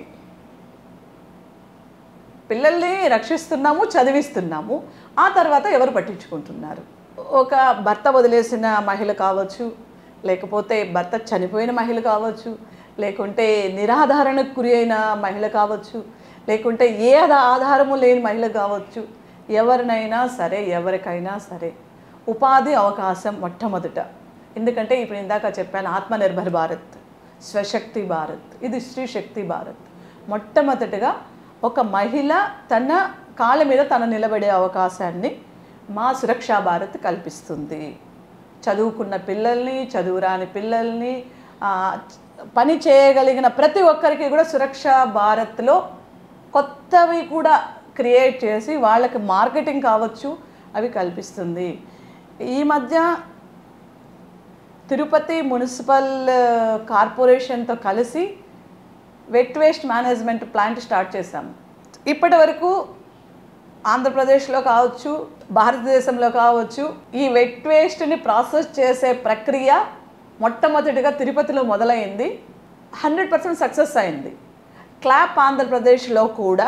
పిల్లల్ని రక్షిస్తున్నాము చదివిస్తున్నాము ఆ తర్వాత ఎవరు పట్టించుకుంటున్నారు ఒక భర్త వదిలేసిన మహిళ కావచ్చు లేకపోతే భర్త చనిపోయిన మహిళ కావచ్చు లేకుంటే నిరాధారణకు గురి అయిన మహిళ కావచ్చు లేకుంటే ఏ ఆధా- ఆధారము లేని మహిళ కావచ్చు ఎవరినైనా సరే ఎవరికైనా సరే ఉపాధి అవకాశం మొట్టమొదట ఎందుకంటే ఇప్పుడు ఇందాక చెప్పాను ఆత్మనిర్భర్ భారత్ స్వశక్తి భారత్ ఇది స్త్రీ శక్తి భారత్ మొట్టమొదటిగా ఒక మహిళ తన కాళ్ళ మీద తన నిలబడే అవకాశాన్ని మా సురక్షా భారత్ కల్పిస్తుంది చదువుకున్న పిల్లల్ని చదువురాని పిల్లల్ని ఆ, పని చేయగలిగిన ప్రతి ఒక్కరికి కూడా సురక్షా భారత్లో కొత్తవి కూడా క్రియేట్ చేసి వాళ్ళకి మార్కెటింగ్ కావచ్చు అవి కల్పిస్తుంది ఈ మధ్య తిరుపతి మున్సిపల్ కార్పొరేషన్తో కలిసి wet waste management plant start చేశాము ఇప్పటి వరకు ఆంధ్రప్రదేశ్లో కావచ్చు భారతదేశంలో కావచ్చు ఈ వెట్ వేస్ట్ని ప్రాసెస్ చేసే ప్రక్రియ మొట్టమొదటిగా తిరుపతిలో మొదలైంది హండ్రెడ్ పర్సెంట్ సక్సెస్ అయింది క్లాప్ ఆంధ్రప్రదేశ్లో కూడా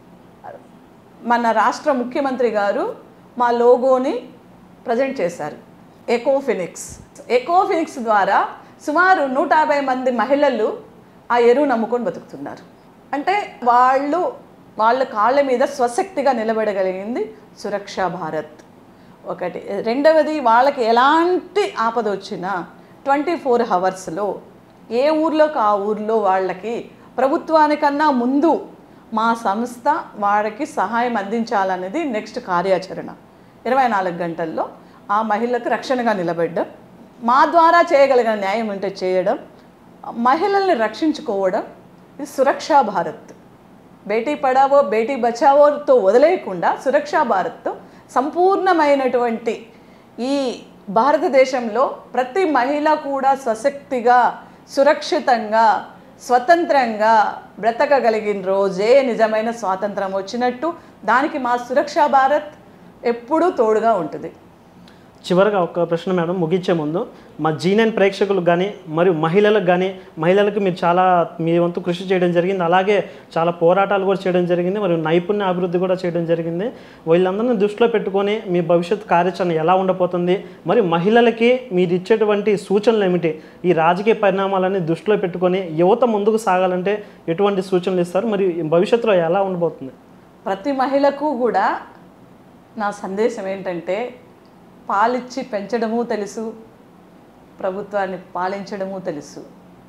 మన రాష్ట్ర ముఖ్యమంత్రి గారు మా లోగోని ప్రజెంట్ చేశారు ఎకోఫినిక్స్ ఎకోఫినిక్స్ ద్వారా సుమారు నూట యాభై మంది మహిళలు ఆ ఎరువు నమ్ముకొని బతుకుతున్నారు అంటే వాళ్ళు వాళ్ళ కాళ్ళ మీద స్వశక్తిగా నిలబడగలిగింది సురక్షా భారత్ ఒకటి రెండవది వాళ్ళకి ఎలాంటి ఆపద వచ్చినా ట్వంటీ ఫోర్ అవర్స్లో ఏ ఊర్లోకి ఆ ఊర్లో వాళ్ళకి ప్రభుత్వానికన్నా ముందు మా సంస్థ వాళ్ళకి సహాయం అందించాలనేది నెక్స్ట్ కార్యాచరణ ఇరవై నాలుగు గంటల్లో ఆ మహిళలకు రక్షణగా నిలబడడం మా ద్వారా చేయగలిగిన న్యాయం ఉంటే చేయడం మహిళల్ని రక్షించుకోవడం ఇది సురక్షా భారత్ బేటీ పడావో బేటీ బచావోతో వదిలేయకుండా సురక్షా భారత్తో సంపూర్ణమైనటువంటి ఈ భారతదేశంలో ప్రతి మహిళ కూడా సశక్తిగా సురక్షితంగా స్వతంత్రంగా బ్రతకగలిగిన రోజే నిజమైన స్వాతంత్రం వచ్చినట్టు దానికి మా సురక్షా భారత్ ఎప్పుడూ తోడుగా ఉంటుంది చివరగా ఒక ప్రశ్న మేడం ముగించే ముందు మా జీనైన్ ప్రేక్షకులకు కానీ మరియు మహిళలకు కానీ మహిళలకు మీరు చాలా మీ వంతు కృషి చేయడం జరిగింది అలాగే చాలా పోరాటాలు కూడా చేయడం జరిగింది మరియు నైపుణ్య అభివృద్ధి కూడా చేయడం జరిగింది వీళ్ళందరినీ దృష్టిలో పెట్టుకొని మీ భవిష్యత్ కార్యాచరణ ఎలా ఉండబోతుంది మరియు మహిళలకి మీరు ఇచ్చేటువంటి సూచనలు ఏమిటి ఈ రాజకీయ పరిణామాలన్నీ దృష్టిలో పెట్టుకొని యువత ముందుకు సాగాలంటే ఎటువంటి సూచనలు ఇస్తారు మరియు ఈ భవిష్యత్తులో ఎలా ఉండబోతుంది ప్రతి మహిళకు కూడా నా సందేశం ఏంటంటే పాలిచ్చి పెంచడము తెలుసు ప్రభుత్వాన్ని పాలించడము తెలుసు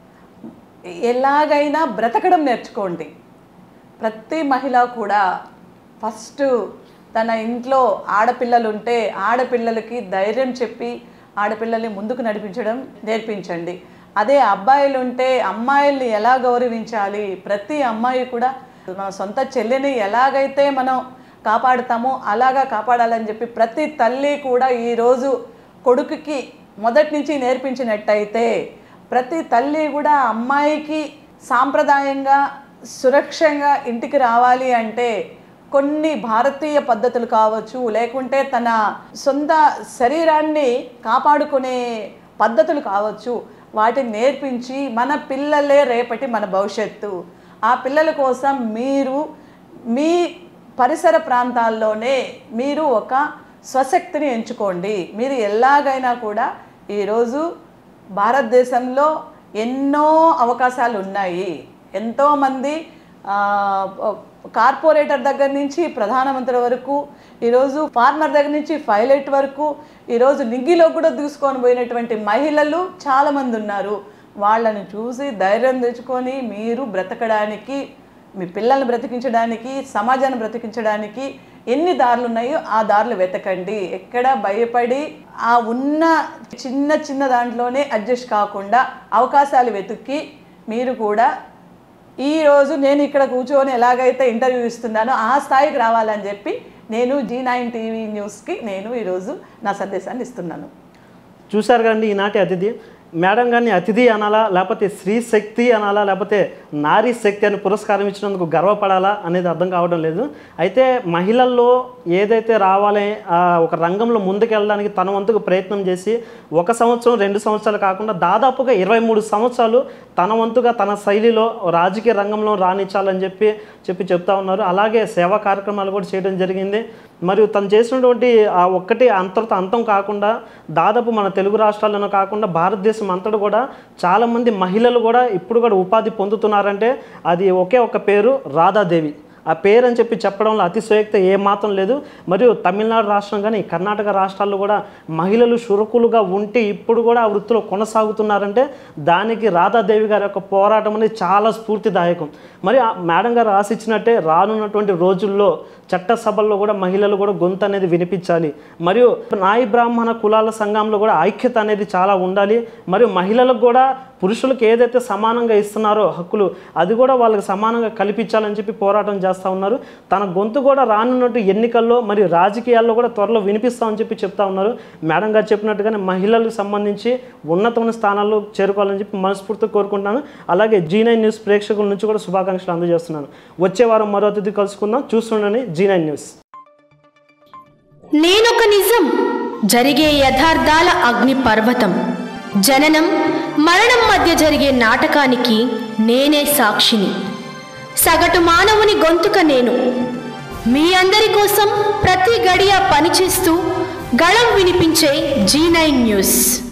ఎలాగైనా బ్రతకడం నేర్చుకోండి ప్రతి మహిళ కూడా ఫస్ట్ తన ఇంట్లో ఆడపిల్లలు ఉంటే ఆడపిల్లలకి ధైర్యం చెప్పి ఆడపిల్లల్ని ముందుకు నడిపించడం నేర్పించండి అదే అబ్బాయిలు ఉంటే అమ్మాయిల్ని ఎలా గౌరవించాలి ప్రతి అమ్మాయి కూడా మన సొంత చెల్లిని ఎలాగైతే మనం కాపాడుతామో అలాగా కాపాడాలని చెప్పి ప్రతి తల్లి కూడా ఈరోజు కొడుకుకి మొదటి నుంచి నేర్పించినట్టయితే ప్రతి తల్లి కూడా అమ్మాయికి సాంప్రదాయంగా సురక్షంగా ఇంటికి రావాలి అంటే కొన్ని భారతీయ పద్ధతులు కావచ్చు లేకుంటే తన సొంత శరీరాన్ని కాపాడుకునే పద్ధతులు కావచ్చు వాటిని నేర్పించి మన పిల్లలే రేపటి మన భవిష్యత్తు ఆ పిల్లల కోసం మీరు మీ పరిసర ప్రాంతాల్లోనే మీరు ఒక స్వశక్తిని ఎంచుకోండి మీరు ఎలాగైనా కూడా ఈరోజు భారతదేశంలో ఎన్నో అవకాశాలు ఉన్నాయి ఎంతోమంది ఆ, కార్పొరేటర్ దగ్గర నుంచి ప్రధానమంత్రి వరకు ఈరోజు ఫార్మర్ దగ్గర నుంచి పైలట్ వరకు ఈరోజు నింగిలో కూడా దూసుకొని పోయినటువంటి మహిళలు చాలామంది ఉన్నారు వాళ్ళని చూసి ధైర్యం తెచ్చుకొని మీరు బ్రతకడానికి మీ పిల్లల్ని బ్రతికించడానికి సమాజాన్ని బ్రతికించడానికి ఎన్ని దారులు ఉన్నాయో ఆ దారులు వెతకండి ఎక్కడ భయపడి ఆ ఉన్న చిన్న చిన్న దాంట్లోనే అడ్జస్ట్ కాకుండా అవకాశాలు వెతుక్కి మీరు కూడా ఈ రోజు నేను ఇక్కడ కూర్చొని ఎలాగైతే ఇంటర్వ్యూ ఇస్తున్నానో ఆ స్థాయికి రావాలని చెప్పి నేను జీ నైన్ టీవీ న్యూస్కి నేను ఈరోజు నా సందేశాన్ని ఇస్తున్నాను చూశారు కదండి ఈనాటి అతిథి మేడం గారిని అతిథి అనాలా లేకపోతే స్త్రీ శక్తి అనాలా లేకపోతే నారీ శక్తి అని పురస్కారం ఇచ్చినందుకు గర్వపడాలా అనేది అర్థం కావడం లేదు అయితే మహిళల్లో ఏదైతే రావాలి ఆ, ఒక రంగంలో ముందుకెళ్ళడానికి తన వంతుకు ప్రయత్నం చేసి ఒక సంవత్సరం రెండు సంవత్సరాలు కాకుండా దాదాపుగా ఇరవై మూడు సంవత్సరాలు తన వంతుగా తన శైలిలో రాజకీయ రంగంలో రాణించాలని చెప్పి చెప్పి చెప్తా ఉన్నారు అలాగే సేవా కార్యక్రమాలు కూడా చేయడం జరిగింది మరియు తను చేసినటువంటి ఆ ఒక్కటి అంతటితో అంతం కాకుండా దాదాపు మన తెలుగు రాష్ట్రాల్లోనే కాకుండా భారతదేశం అంతటా కూడా చాలామంది మహిళలు కూడా ఇప్పుడు కూడా ఉపాధి పొందుతున్నారంటే అది ఒకే ఒక పేరు రాధాదేవి ఆ పేరు అని చెప్పి చెప్పడంలో అతిశయోక్తి ఏమాత్రం లేదు మరియు తమిళనాడు రాష్ట్రం కానీ కర్ణాటక రాష్ట్రాల్లో కూడా మహిళలు షురకులుగా ఉంటే ఇప్పుడు కూడా ఆ వృత్తిలో కొనసాగుతున్నారంటే దానికి రాధాదేవి గారి యొక్క పోరాటం అనేది చాలా స్ఫూర్తిదాయకం మరి ఆ మేడం గారు ఆశించినట్టే రానున్నటువంటి రోజుల్లో చట్టసభల్లో కూడా మహిళలు కూడా గొంతు అనేది వినిపించాలి మరియు నాయి బ్రాహ్మణ కులాల సంఘంలో కూడా ఐక్యత అనేది చాలా ఉండాలి మరియు మహిళలకు కూడా పురుషులకు ఏదైతే సమానంగా ఇస్తున్నారో హక్కులు అది కూడా వాళ్ళకి సమానంగా కల్పించాలని చెప్పి పోరాటం చేస్తూ ఉన్నారు తన గొంతు కూడా రానున్నట్టు ఎన్నికల్లో మరియు రాజకీయాల్లో కూడా త్వరలో వినిపిస్తామని చెప్పి చెప్తా ఉన్నారు మేడం గారు చెప్పినట్టుగానే మహిళలకు సంబంధించి ఉన్నతమైన స్థానాల్లో చేరుకోవాలని చెప్పి మనస్ఫూర్తిగా కోరుకుంటున్నాను అలాగే జీ నైన్ న్యూస్ ప్రేక్షకుల నుంచి కూడా శుభాకాంక్షలు అందజేస్తున్నాను వచ్చే వారం మరో అతిథి కలుసుకుందాం చూస్తుండని జీ నైన్ న్యూస్ నేనొక నిజం జరిగే యథార్థాల అగ్ని పర్వతం జననం మరణం మధ్య జరిగే నాటకానికి నేనే సాక్షిని సగటు మానవుని గొంతుక నేను మీ అందరి కోసం ప్రతి గడియ పనిచేస్తూ గళం వినిపించే జీ నైన్ న్యూస్